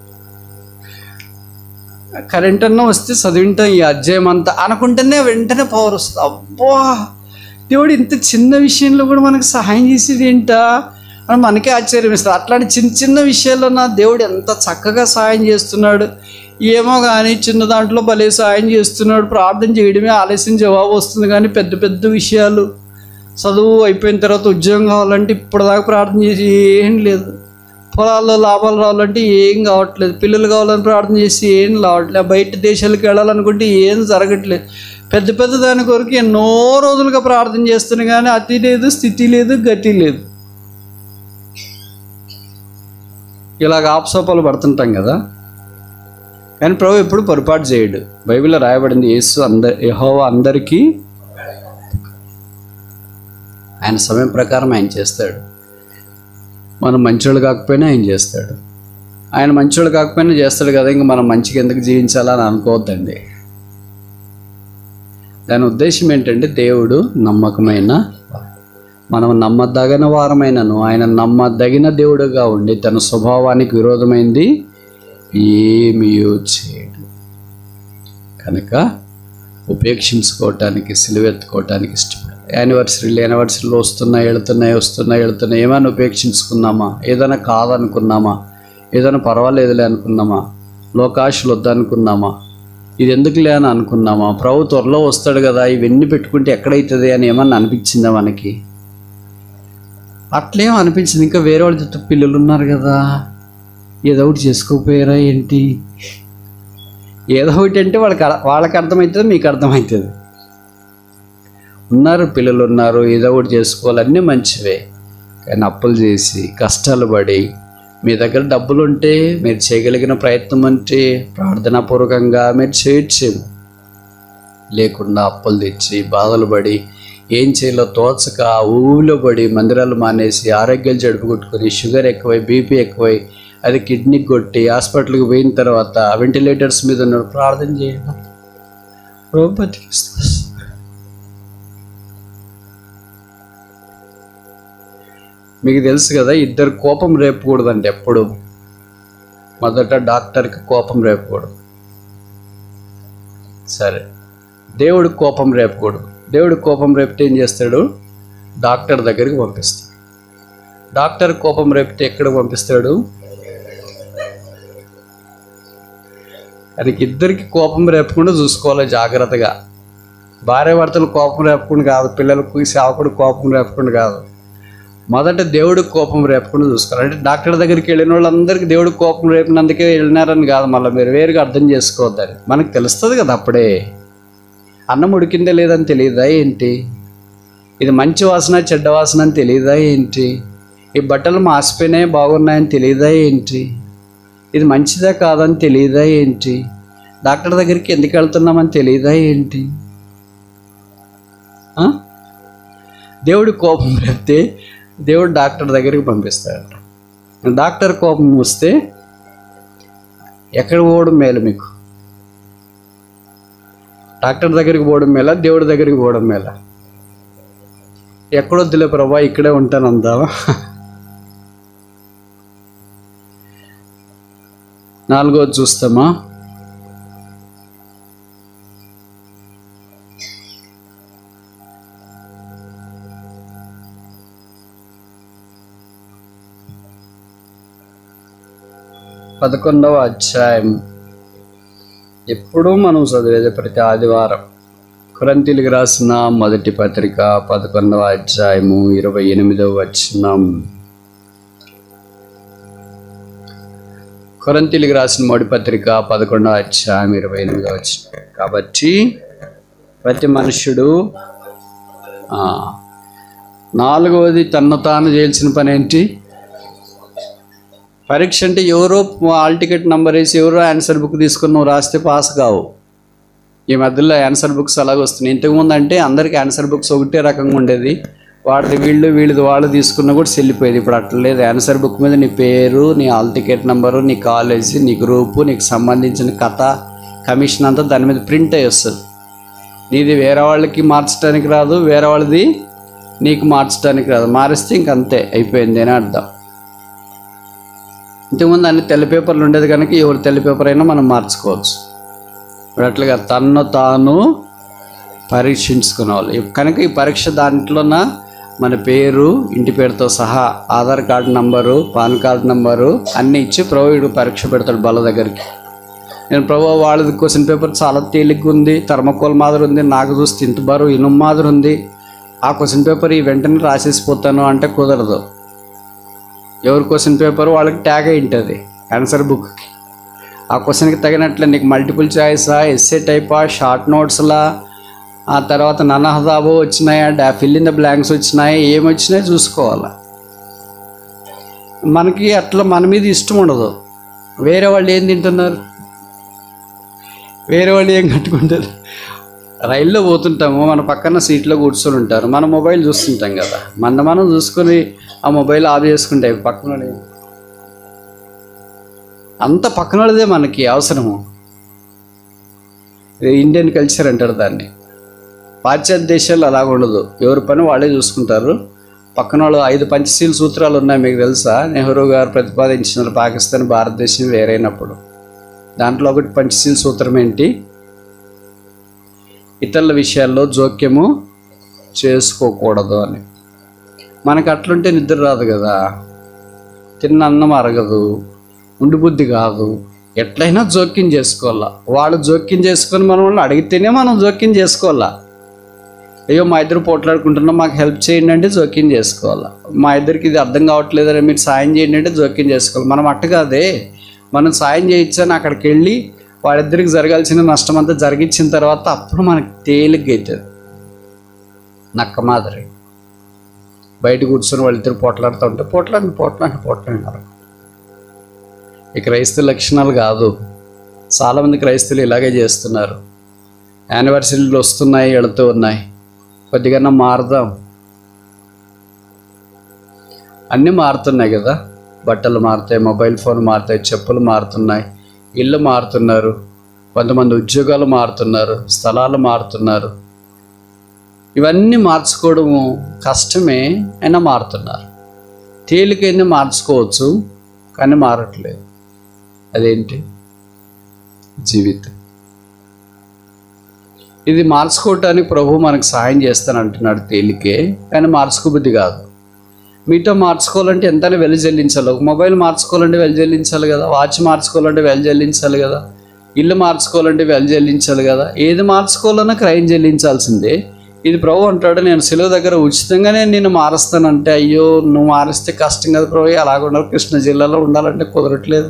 కరెంట్ అన్న వస్తే చదివింటాం ఈ అధ్యాయం అంతా అనుకుంటేనే వెంటనే పవర్ వస్తుంది అబ్బా దేవుడు ఇంత చిన్న విషయంలో కూడా మనకు సహాయం చేసేది ఏంటా అని మనకే ఆశ్చర్యం ఇస్తుంది అట్లాంటి చిన్న చిన్న విషయాల్లో నా దేవుడు ఎంత చక్కగా సహాయం చేస్తున్నాడు ఏమో కానీ చిన్న దాంట్లో భలే సహాయం చేస్తున్నాడు ప్రార్థన చేయడమే ఆలస్యం జవాబు వస్తుంది కానీ పెద్ద పెద్ద విషయాలు చదువు అయిపోయిన తర్వాత ఉద్యోగం కావాలంటే ఇప్పటిదాకా ప్రార్థన చేసి ఏం లేదు పొలాల్లో లాభాలు రావాలంటే ఏం కావట్లేదు పిల్లలు కావాలని ప్రార్థన చేసి ఏం రావట్లేదు బయట దేశాలకు వెళ్ళాలనుకుంటే ఏం జరగట్లేదు పెద్ద పెద్ద దాని కొరకు ఎన్నో రోజులుగా ప్రార్థన చేస్తున్నా కానీ అతి లేదు స్థితి లేదు గతి లేదు ఇలాగ ఆపసోపాలు పడుతుంటాం కదా కానీ ప్రభు ఎప్పుడు పొరపాటు చేయడు బైబిల్లో రాయబడింది యేసు అందరి యెహోవా అందరికీ ఆయన సమయం ప్రకారం ఆయన చేస్తాడు మనం మంచోళ్ళు కాకపోయినా ఆయన చేస్తాడు ఆయన మంచోళ్ళు కాకపోయినా చేస్తాడు కదా ఇంకా మనం మంచిగా ఎందుకు జీవించాలని అనుకోవద్దండి దాని ఉద్దేశం ఏంటంటే దేవుడు నమ్మకమైన వాడు. మనం నమ్మదగిన వారమైనను ఆయన నమ్మదగిన దేవుడుగా ఉండి తన స్వభావానికి విరోధమైంది ఏమీ చేయడు కనుక ఉపేక్షించుకోవటానికి సిలువెత్తుకోవటానికి ఇష్టపడు యానివర్సరీలు యానివర్సరీలు వస్తున్నాయి వెళుతున్నాయి వస్తున్నాయి వెళుతున్నాయి ఏమైనా ఉపేక్షించుకున్నామా ఏదైనా కాదనుకున్నామా ఏదైనా పర్వాలేదులే అనుకున్నామా లోకాశులు వద్దనుకున్నామా ఇది ఎందుకులే అని అనుకున్నామా ప్రభు త్వరలో వస్తాడు కదా ఇవన్నీ పెట్టుకుంటే ఎక్కడైతుంది అని ఏమన్నా అనిపించిందా మనకి అట్లేం అనిపించింది ఇంకా వేరే వాళ్ళ చుట్టూ పిల్లలు ఉన్నారు కదా ఏదో ఒకటి చేసుకోకపోయారా ఏంటి ఏదో ఒకటి అంటే వాళ్ళకి అర్థ- వాళ్ళకి అర్థమవుతుంది మీకు అర్థమవుతుంది ఉన్నారు పిల్లలు ఉన్నారు ఏదో ఒకటి చేసుకోవాలి అన్నీ మంచివే కానీ అప్పులు చేసి కష్టాలు పడి మీ దగ్గర డబ్బులు ఉంటే మీరు చేయగలిగిన ప్రయత్నం అంటే ప్రార్థనాపూర్వకంగా మీరు చేయొచ్చేమో లేకుండా అప్పులు తెచ్చి బాధలు పడి ఏం చేయాలో తోచక ఊళ్ళో పడి మందిరాలు మానేసి ఆరోగ్యాలు జడుపు కొట్టుకొని షుగర్ ఎక్కువై బీపీ ఎక్కువై అది కిడ్నీకి కొట్టి హాస్పిటల్కి పోయిన తర్వాత వెంటిలేటర్స్ మీద ఉన్నాడు ప్రార్థన చేయండి ప్రభు బతికిస్తా మీకు తెలుసు కదా ఇద్దరు కోపం రేపకూడదండి ఎప్పుడు మొదట డాక్టర్కి కోపం రేపకూడదు సరే దేవుడు కోపం రేపకూడదు దేవుడు కోపం రేపితే ఏం చేస్తాడు డాక్టర్ దగ్గరికి పంపిస్తాడు డాక్టర్ కోపం రేపితే ఎక్కడ పంపిస్తాడు ఆయనకి ఇద్దరికి కోపం రేపకుండా చూసుకోవాలి జాగ్రత్తగా భార్య భర్తలు కోపం రేపకుండా కాదు పిల్లలకు సేవకుడు కోపం రేపకుండా కాదు మొదట దేవుడు కోపం రేపకుండా చూసుకోవాలి అంటే డాక్టర్ దగ్గరికి వెళ్ళిన వాళ్ళందరికీ దేవుడు కోపం రేపినందుకే వెళ్ళినారని కాదు మళ్ళీ మీరు వేరుగా అర్థం చేసుకోవద్దని మనకు తెలుస్తుంది కదా అప్పుడే అన్నం ఉడికిందే లేదని తెలియదా ఏంటి ఇది మంచి వాసన చెడ్డ వాసన అని తెలియదా ఏంటి ఈ బట్టలు మాసిపోయినాయి బాగున్నాయని తెలియదా ఏంటి ఇది మంచిదా కాదని తెలియదా ఏంటి డాక్టర్ దగ్గరికి ఎందుకు వెళ్తున్నామని తెలియదా ఏంటి ఆ? దేవుడి కోపం రేపితే దేవుడు డాక్టర్ దగ్గరికి పంపిస్తాడు డాక్టర్ కోపం వస్తే ఎక్కడ పోవడం మేలు మీకు డాక్టర్ దగ్గరికి పోవడం మేలా దేవుడి దగ్గరికి పోవడం మేలా ఎక్కడొద్దులే ప్రభా ఇక్కడే ఉంటాను అందావా నాలుగోది చూస్తామా పదకొండవ అధ్యాయం ఎప్పుడూ మనం చదివేది ప్రతి ఆదివారం కురంతిలికి రాసిన మొదటి పత్రిక పదకొండవ అధ్యాయము ఇరవై ఎనిమిదవ వచనం కొరంతిలికి రాసిన మొదటి పత్రిక పదకొండవ అధ్యాయం ఇరవై ఎనిమిదవ వచనం కాబట్టి ప్రతి మనుష్యుడు ఆ, నాలుగవది తన్ను తాను చేయాల్సిన పని ఏంటి పరీక్ష అంటే ఎవరో హాల్ టికెట్ నెంబర్ వేసి ఎవరో ఆన్సర్ బుక్ తీసుకుని నువ్వు రాస్తే పాస్ కావు ఈ మధ్యలో ఆన్సర్ బుక్స్ అలాగ వస్తున్నాయి ఇంతకుముందు అంటే అందరికి ఆన్సర్ బుక్స్ ఒకటే రకంగా ఉండేది వాడిది వీళ్ళు వీళ్ళది వాళ్ళు తీసుకున్నా కూడా చెల్లిపోయేది ఇప్పుడు అట్లా లేదు ఆన్సర్ బుక్ మీద నీ పేరు నీ హాల్ టికెట్ నెంబరు నీ కాలేజీ నీ గ్రూపు నీకు సంబంధించిన కథ కమిషన్ అంతా దాని మీద ప్రింట్ అయ్యి వస్తుంది నీది వేరే వాళ్ళకి మార్చడానికి రాదు వేరే వాళ్ళది నీకు మార్చడానికి రాదు మారిస్తే ఇంక అంతే అయిపోయింది అని అర్థం ఇంతకుముందు అన్ని తెల్ల పేపర్లు ఉండేది కనుక ఎవరు తెల్ల పేపర్ అయినా మనం మార్చుకోవచ్చు ఇప్పుడు అట్లాగా తన్ను తాను పరీక్షించుకునేవాళ్ళు కనుక ఈ పరీక్ష దాంట్లోన మన పేరు ఇంటి పేరుతో సహా Aadhaar card number PAN card number అన్నీ ఇచ్చి ప్రభు పరీక్ష పెడతాడు బల దగ్గరికి నేను ప్రభు వాళ్ళది క్వశ్చన్ పేపర్ చాలా తేలిగ్గా ఉంది థర్మకోల్ మాదిరి ఉంది నాకు చూస్తే ఇంత బరువు ఇనుము మాదిరి ఉంది ఆ క్వశ్చన్ పేపర్ ఈ వెంటనే రాసేసిపోతాను అంటే కుదరదు ఎవరి క్వశ్చన్ పేపర్ వాళ్ళకి ట్యాగ్ అయి ఉంటుంది ఆన్సర్ బుక్కి ఆ క్వశ్చన్కి తగినట్లు నీకు మల్టిపుల్ చాయిసా ఎస్ఏ టైపా షార్ట్ నోట్స్లా ఆ తర్వాత ననహదాబో వచ్చినాయా డా ఫిల్ ఇన్ ద బ్లాంక్స్ వచ్చినాయి ఏమి వచ్చినాయి చూసుకోవాలి మనకి అట్లా మన మీద ఇష్టం ఉండదు వేరే వాళ్ళు ఏం తింటున్నారు వేరే వాళ్ళు ఏం కట్టుకుంటారు రైల్లో పోతుంటాము మన పక్కన సీట్లో కూర్చొని ఉంటారు మన మొబైల్ చూస్తుంటాం కదా మన మనం చూసుకొని ఆ మొబైల్ ఆఫ్ చేసుకుంటే పక్కన అంత పక్కన వాళ్ళదే మనకి అవసరము ఇది ఇండియన్ కల్చర్ అంటారు దాన్ని పాశ్చాత్య దేశాలు అలాగ ఉండదు ఎవరి పని వాళ్ళే చూసుకుంటారు పక్కన వాళ్ళు ఐదు పంచశీల సూత్రాలు ఉన్నాయి మీకు తెలుసా నెహ్రూ గారు ప్రతిపాదించిన పాకిస్తాన్ భారతదేశం వేరైనప్పుడు దాంట్లో ఒకటి పంచశీల సూత్రం ఏంటి ఇతరుల విషయాల్లో జోక్యము చేసుకోకూడదు అని మనకు అట్లుంటే నిద్ర రాదు కదా తిన్న అన్నం అరగదు ఉండి బుద్ధి కాదు ఎట్లయినా జోక్యం చేసుకోవాలా వాళ్ళు జోక్యం చేసుకొని మనం వాళ్ళు అడిగితేనే మనం జోక్యం చేసుకోవాలా అయ్యో మా ఇద్దరు పోట్లాడుకుంటున్నాం మాకు హెల్ప్ చేయండి అంటే జోక్యం చేసుకోవాలా మా ఇద్దరికి ఇది అర్థం కావట్లేదని మీరు సాయం చేయండి అంటే జోక్యం చేసుకోవాలి మనం అట్ట కాదే మనం సాయం చేయొచ్చని అక్కడికి వెళ్ళి వాళ్ళిద్దరికి జరగాల్సిన నష్టం అంతా జరిగించిన తర్వాత అప్పుడు మనకి తేలిగ్గా అవుతుంది నక్క మాదిరి బయట కూర్చొని వాళ్ళిద్దరు పోట్లాడుతూ ఉంటే పోట్లాడి పోట్లాడి పోట్లాడినారు ఈ క్రైస్తవ లక్షణాలు కాదు చాలామంది క్రైస్తవులు ఇలాగే చేస్తున్నారు యానివర్సరీలు వస్తున్నాయి వెళుతూ ఉన్నాయి కొద్దిగా మారుదాం అన్నీ మారుతున్నాయి కదా బట్టలు మారుతాయి మొబైల్ ఫోన్ మారుతాయి చెప్పులు మారుతున్నాయి ఇల్లు మారుతున్నారు కొంతమంది ఉద్యోగాలు మారుతున్నారు స్థలాలు మారుతున్నారు ఇవన్నీ మార్చుకోవడము కష్టమే అయినా మారుతున్నారు తేలికైంది మార్చుకోవచ్చు కానీ మారట్లేదు అదేంటి జీవితం ఇది మార్చుకోవటానికి ప్రభు మనకు సాయం చేస్తానంటున్నాడు తేలికే కానీ మార్చుకోబుద్ధి కాదు మీతో మార్చుకోవాలంటే ఎంతైనా వెలు చెల్లించాలి ఒక మొబైల్ మార్చుకోవాలంటే వెలు చెల్లించాలి కదా వాచ్ మార్చుకోవాలంటే వెలు చెల్లించాలి కదా ఇల్లు మార్చుకోవాలంటే వెలు చెల్లించాలి కదా ఏది మార్చుకోవాలన్నా క్రైమ్ చెల్లించాల్సిందే ఇది ప్రభు అంటాడు నేను సెలవు దగ్గర ఉచితంగానే నేను మారుస్తానంటే అయ్యో నువ్వు మారిస్తే కష్టం కదా ప్రభు అలాగ ఉండాలి కృష్ణా జిల్లాలో ఉండాలంటే కుదరట్లేదు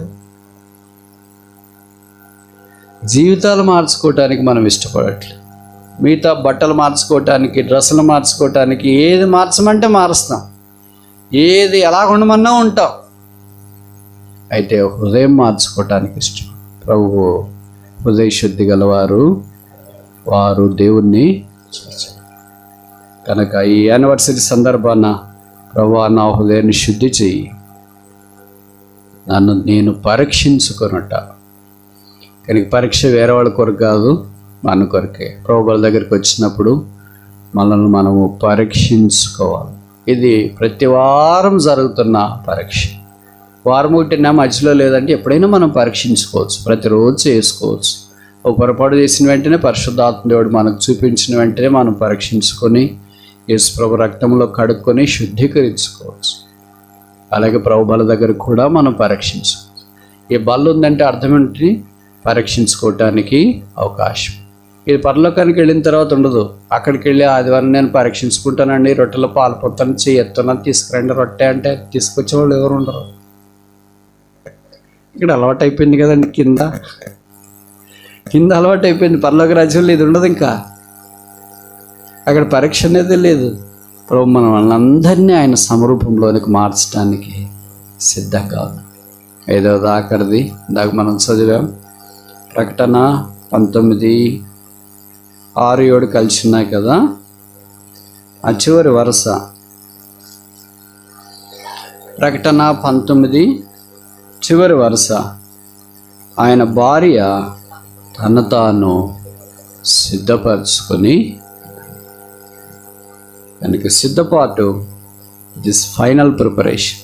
జీవితాలు మార్చుకోవటానికి మనం ఇష్టపడట్లేదు మిగతా బట్టలు మార్చుకోవటానికి డ్రెస్సులు మార్చుకోవటానికి ఏది మార్చమంటే మారుస్తాం ఏది ఎలా ఉండమన్నా ఉంటాం అయితే హృదయం మార్చుకోవటానికి ఇష్టం ప్రభు హృదయ శుద్ధి గలవారు వారు దేవుణ్ణి చూచారు కనుక ఈ యానివర్సరీ సందర్భాన ప్రభు నా హృదయాన్ని శుద్ధి చెయ్యి నన్ను నేను పరీక్షించుకొనట కానీ పరీక్ష వేరే వాళ్ళ కొరకు కాదు మన కొరకే ప్రభుల దగ్గరికి వచ్చినప్పుడు మనల్ని మనము పరీక్షించుకోవాలి ఇది ప్రతి వారం జరుగుతున్న పరీక్ష వారం ఒకటి నా మధ్యలో లేదంటే ఎప్పుడైనా మనం పరీక్షించుకోవచ్చు ప్రతిరోజు చేసుకోవచ్చు ఒక పొరపాటు చేసిన వెంటనే పరిశుద్ధాత్మ దేవుడు మనకు చూపించిన వెంటనే మనం పరీక్షించుకొని యేసు ప్రభు రక్తంలో కడుక్కొని శుద్ధీకరించుకోవచ్చు అలాగే ప్రభు బల దగ్గర కూడా మనం పరీక్షించుకోవచ్చు ఈ బల్ల ఉందంటే అర్థం ఏంటి పరీక్షించుకోవటానికి అవకాశం ఇది పరలోకానికి వెళ్ళిన తర్వాత ఉండదు అక్కడికి వెళ్ళి ఆదివారం నేను పరీక్షించుకుంటానండి రొట్టెలో పాలు పొత్తాను చేయొత్తున్నాను తీసుకురండి రొట్టె అంటే తీసుకొచ్చే వాళ్ళు ఎవరు ఉండరు ఇక్కడ అలవాటు అయిపోయింది కదండి కింద కింద అలవాటు అయిపోయింది పరలోక రాజ్యంలో ఇది ఉండదు ఇంకా అక్కడ పరీక్ష అనేది లేదు ప్రభు మనం వాళ్ళందరినీ ఆయన సమరూపంలోనికి మార్చడానికి సిద్ధంగా ఉంది ఐదో దాకరిది ఇందాక మనం చదివాం ప్రకటన పంతొమ్మిది ఆరు ఏడు కలిసి ఉన్నాయి కదా ఆ చివరి వరుస ప్రకటన పంతొమ్మిది చివరి వరుస ఆయన భార్య తన తాను సిద్ధపరచుకొని కనుక సిద్ధపాటు దిస్ ఫైనల్ ప్రిపరేషన్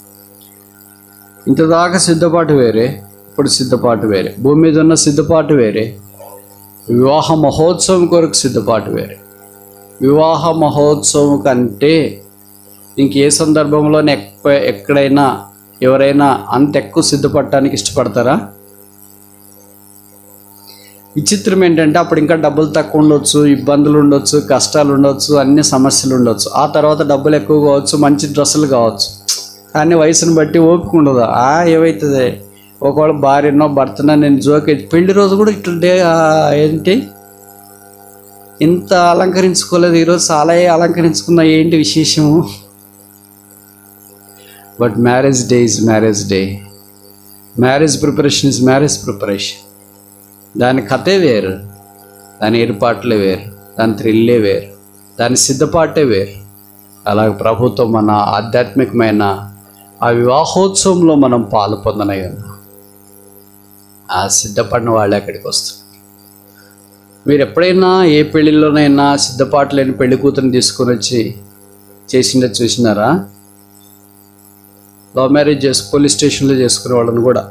ఇంతదాకా సిద్ధపాటు వేరే ఇప్పుడు సిద్ధపాటు వేరే భూమి మీద ఉన్న సిద్ధపాటు వేరే వివాహ మహోత్సవం కొరకు సిద్ధపాటు వేరే వివాహ మహోత్సవం కంటే ఇంకే సందర్భంలో ఎక్కువ ఎక్కడైనా ఎవరైనా అంత ఎక్కువ సిద్ధపడటానికి ఇష్టపడతారా విచిత్రం ఏంటంటే అప్పుడు ఇంకా డబ్బులు తక్కువ ఉండొచ్చు ఇబ్బందులు ఉండొచ్చు కష్టాలు ఉండొచ్చు అన్ని సమస్యలు ఉండొచ్చు ఆ తర్వాత డబ్బులు ఎక్కువ కావచ్చు మంచి డ్రెస్సులు కావచ్చు కానీ వయసును బట్టి ఓపిక ఉండదు ఆ ఏమవుతుంది ఒకవేళ భార్యనో భర్తనో నేను జోక్ అయితే పెళ్లి రోజు కూడా ఇట్లా ఏంటి ఇంత అలంకరించుకోలేదు ఈరోజు చాలా అలంకరించుకున్నా ఏంటి విశేషము but marriage day is marriage day marriage preparation is marriage preparation దాని కథే వేరు దాని ఏర్పాట్లే వేరు దాని థ్రిల్లే వేరు దాని సిద్ధపాటే వేరు అలాగే ప్రభుత్వం మన ఆధ్యాత్మికమైన ఆ వివాహోత్సవంలో మనం పాలు పొందనై ఉన్నాం ఆ సిద్ధపడిన వాళ్ళే అక్కడికి వస్తారు మీరు ఎప్పుడైనా ఏ పెళ్ళిలోనైనా సిద్ధపాటు లేని పెళ్లి కూతురుని తీసుకొని వచ్చి చేసిందో చూసినారా లవ్ మ్యారేజ్ చేసి పోలీస్ స్టేషన్లో చేసుకునే వాళ్ళని కూడా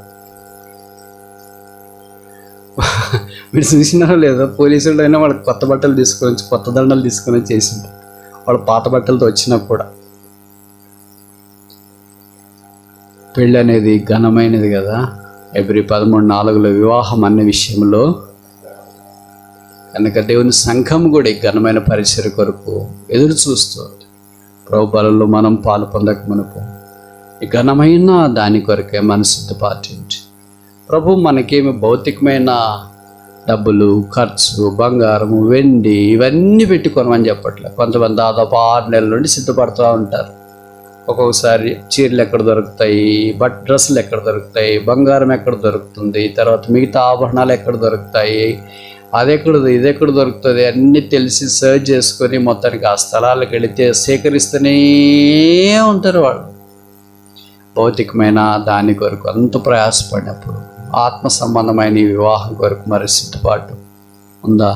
మీరు చూసినారో లేదో పోలీసులు అయినా వాళ్ళకి కొత్త బట్టలు తీసుకొని వచ్చి కొత్త దండలు తీసుకొని వచ్చి చేసింది వాళ్ళు పాత బట్టలతో వచ్చినా కూడా పెళ్ళి అనేది ఘనమైనది కదా ఎవ్రీ పదమూడు నాలుగులో వివాహం అనే విషయంలో కనుక దేవుని సంఘం కూడా ఈ ఘనమైన పరిచయ కొరకు ఎదురు చూస్తుంది ప్రభుబలలో మనం పాలు పొందక మనకు ఈ ఘనమైన దాని కొరకే మన సిద్ధపాటించి ప్రభు మనకేమి భౌతికమైన డబ్బులు ఖర్చు బంగారము వెండి ఇవన్నీ పెట్టుకోనమని చెప్పట్లే కొంతమంది దాదాపు ఆరు నెలల నుండి సిద్ధపడుతూ ఉంటారు ఒక్కొక్కసారి చీరలు ఎక్కడ దొరుకుతాయి బట్ డ్రెస్సులు ఎక్కడ దొరుకుతాయి బంగారం ఎక్కడ దొరుకుతుంది తర్వాత మిగతా ఆభరణాలు ఎక్కడ దొరుకుతాయి అది ఎక్కడ ఇది ఎక్కడ దొరుకుతుంది అన్నీ తెలిసి సర్చ్ చేసుకొని మొత్తానికి ఆ స్థలాలకు వెళితే సేకరిస్తూనే ఉంటారు వాళ్ళు భౌతికమైన దాని కొరకు అంత ప్రయాసపడినప్పుడు ఆత్మ సంబంధమైన ఈ వివాహం కొరకు మరి సిద్ధపాటు ఉందా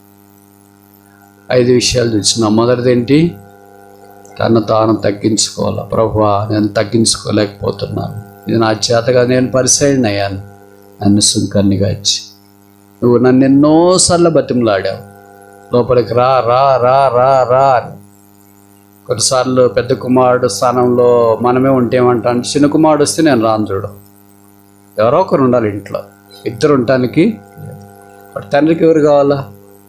ఐదు విషయాలు చూసిన మొదటిది ఏంటి తను తాను తగ్గించుకోవాలి ప్రభువా నేను తగ్గించుకోలేకపోతున్నాను ఇది నా చేతగా నేను పరిశీలన అయ్యాను నన్ను సుంకన్నిగా ఇచ్చి నువ్వు నన్ను ఎన్నోసార్లు బతిమలాడావు లోపలికి రా రా రా రా రా అని కొన్నిసార్లు పెద్ద కుమారుడు స్థానంలో మనమే ఉంటేమంటాను చిన్న కుమారుడు వస్తే నేను రాను చూడు ఎవరో ఒకరు ఉండాలి ఇంట్లో ఇద్దరు ఉండటానికి మరి తండ్రికి ఎవరు కావాలా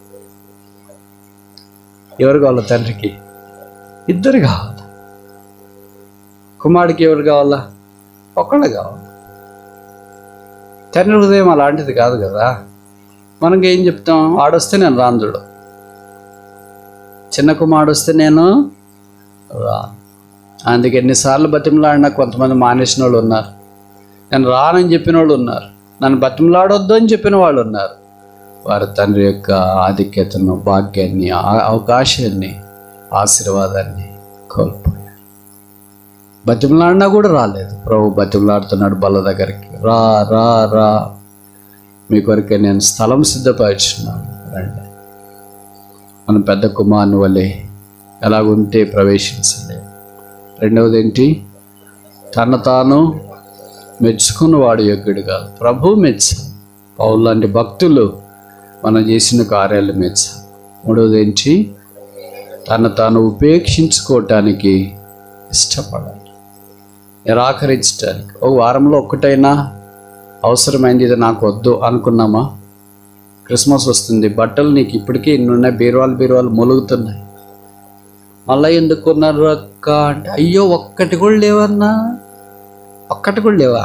ఎవరు కావాలా తండ్రికి ఇద్దరు కావాలి కుమారుడికి ఎవరు కావాలా ఒక్కళ్ళు కావాలి తండ్రి హృదయం అలాంటిది కాదు కదా మనకి ఏం చెప్తాం ఆడొస్తే నేను రాను చూడు చిన్న కుమారుడు వస్తే నేను రాను అందుకే ఎన్నిసార్లు బతిమలాడినా కొంతమంది మానేసిన వాళ్ళు ఉన్నారు నేను రానని చెప్పిన వాళ్ళు ఉన్నారు నన్ను బతిమలాడొద్దు అని చెప్పిన వాళ్ళు ఉన్నారు వారి తండ్రి యొక్క ఆధిక్యతను భాగ్యాన్ని ఆ- అవకాశాన్ని ఆశీర్వాదాన్ని కోల్పోయారు బతిమలాడినా కూడా రాలేదు ప్రభు బతిమలాడుతున్నాడు బల్ల దగ్గరికి రా రా రా మీ కొరకే నేను స్థలం సిద్ధపరిచున్నాను రండి మన పెద్ద కుమారుని వలె ఎలాగుంటే ప్రవేశించలేదు రెండవది ఏంటి తన తాను మెచ్చుకున్నవాడు యోగ్యుడు కాదు ప్రభు మెచ్చాలి పౌలు లాంటి భక్తులు మనం చేసిన కార్యాలు మెచ్చాలి మూడవది ఏంటి తను తాను ఉపేక్షించుకోవటానికి ఇష్టపడాలి నిరాకరించడానికి ఒక వారంలో ఒక్కటైనా అవసరమైంది ఇది నాకు వద్దు అనుకున్నామా క్రిస్మస్ వస్తుంది బట్టలు నీకు ఇప్పటికీ ఇన్ని ఉన్నాయి బీరువాలు బీరువాలు మొలుగుతున్నాయి మళ్ళీ ఎందుకు కొన్నారు అక్క అంటే అయ్యో ఒక్కటి కూడా లేవన్నా ఒక్కటి కూడా లేవా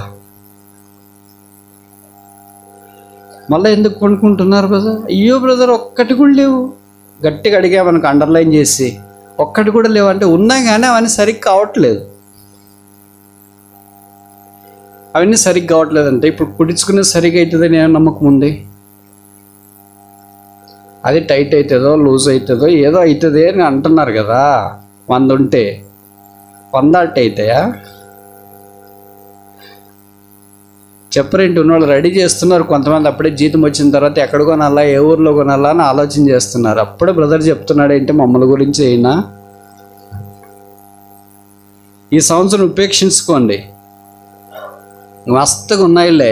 మళ్ళీ ఎందుకు కొనుక్కుంటున్నారు బ్రదర్ అయ్యో బ్రదర్ ఒక్కటి కూడా లేవు గట్టిగా అడిగా మనకు అండర్లైన్ చేసి ఒక్కటి కూడా లేవు అంటే ఉన్నాయి కానీ అవన్నీ సరిగ్గా కావట్లేదు అవన్నీ సరిగ్గా కావట్లేదు అంటే ఇప్పుడు కుడించుకునేది సరిగ్గా అవుతుందని ఏమైనా నమ్మకం ఉంది అది టైట్ అవుతుందో లూజ్ అవుతుందో ఏదో అవుతుంది అని అంటున్నారు కదా వంద ఉంటే వంద అట్ట అవుతాయా చెప్పరేంటి ఉన్నవాళ్ళు రెడీ చేస్తున్నారు కొంతమంది అప్పుడే జీతం వచ్చిన తర్వాత ఎక్కడ కొనాలా ఏ ఊర్లో కొనాలా అని ఆలోచన చేస్తున్నారు అప్పుడే బ్రదర్ చెప్తున్నాడు ఏంటి మమ్మల్ని గురించి అయినా ఈ సంవత్సరం ఉపేక్షించుకోండి మస్తుగా ఉన్నాయిలే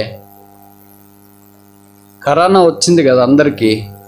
కరోనా వచ్చింది కదా అందరికీ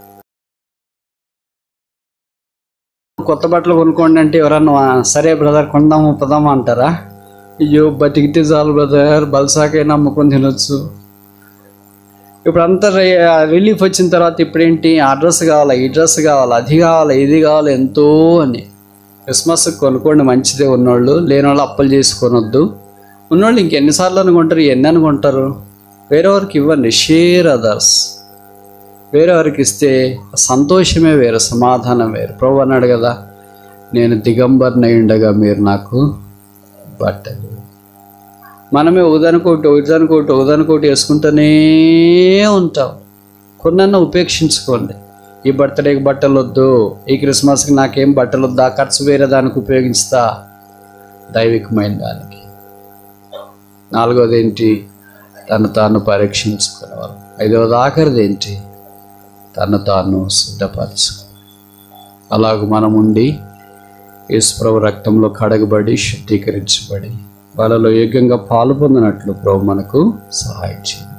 కొత్త బట్టలు కొనుక్కోండి అంటే ఎవరన్నా "ఆ, సరే బ్రదర్ కొందాము పదాము అంటారా అయ్యో బతికితే చాలు బ్రదర్ బల్సాకైనా అమ్ముకొని తినొచ్చు ఇప్పుడు అంతా రిలీఫ్ వచ్చిన తర్వాత ఇప్పుడు ఏంటి ఆ డ్రెస్ కావాలా ఈ డ్రెస్ కావాలా అది కావాలా ఇది కావాలా ఎంతో అని క్రిస్మస్ కొనుక్కోండి మంచిదే ఉన్నోళ్ళు లేని వాళ్ళు అప్పులు చేసుకొనొద్దు ఉన్నోళ్ళు ఇంకెన్నిసార్లు అనుకుంటారు ఎన్ని అనుకుంటారు వేరేవారికి ఇవ్వండి షేర్ అదర్స్ వేరేవారికి ఇస్తే సంతోషమే వేరు సమాధానం వేరు ప్రభు అన్నాడు కదా నేను దిగంబర్నై ఉండగా మీరు నాకు బట్టలు మనమే ఉదానికోటి ఉదానికోటి ఉదానికోటి వేసుకుంటూనే ఉంటాం కొన్నన్నా ఉపేక్షించుకోండి ఈ బర్త్డేకి బట్టలు వద్దు ఈ క్రిస్మస్కి నాకేం బట్టలు వద్దా ఖర్చు వేరే దానికి ఉపయోగిస్తా దైవికమైన దానికి నాలుగోది ఏంటి తను తాను పరీక్షించుకునేవారు ఐదవది ఆఖరిది ఏంటి తను తాను సిద్ధపరచు అలాగ మనం ఉండి యేసుప్రభు రక్తంలో కడగబడి శుద్ధీకరించబడి వాళ్ళలో యోగ్యంగా పాలు పొందినట్లు ప్రభు మనకు సహాయం చేయండి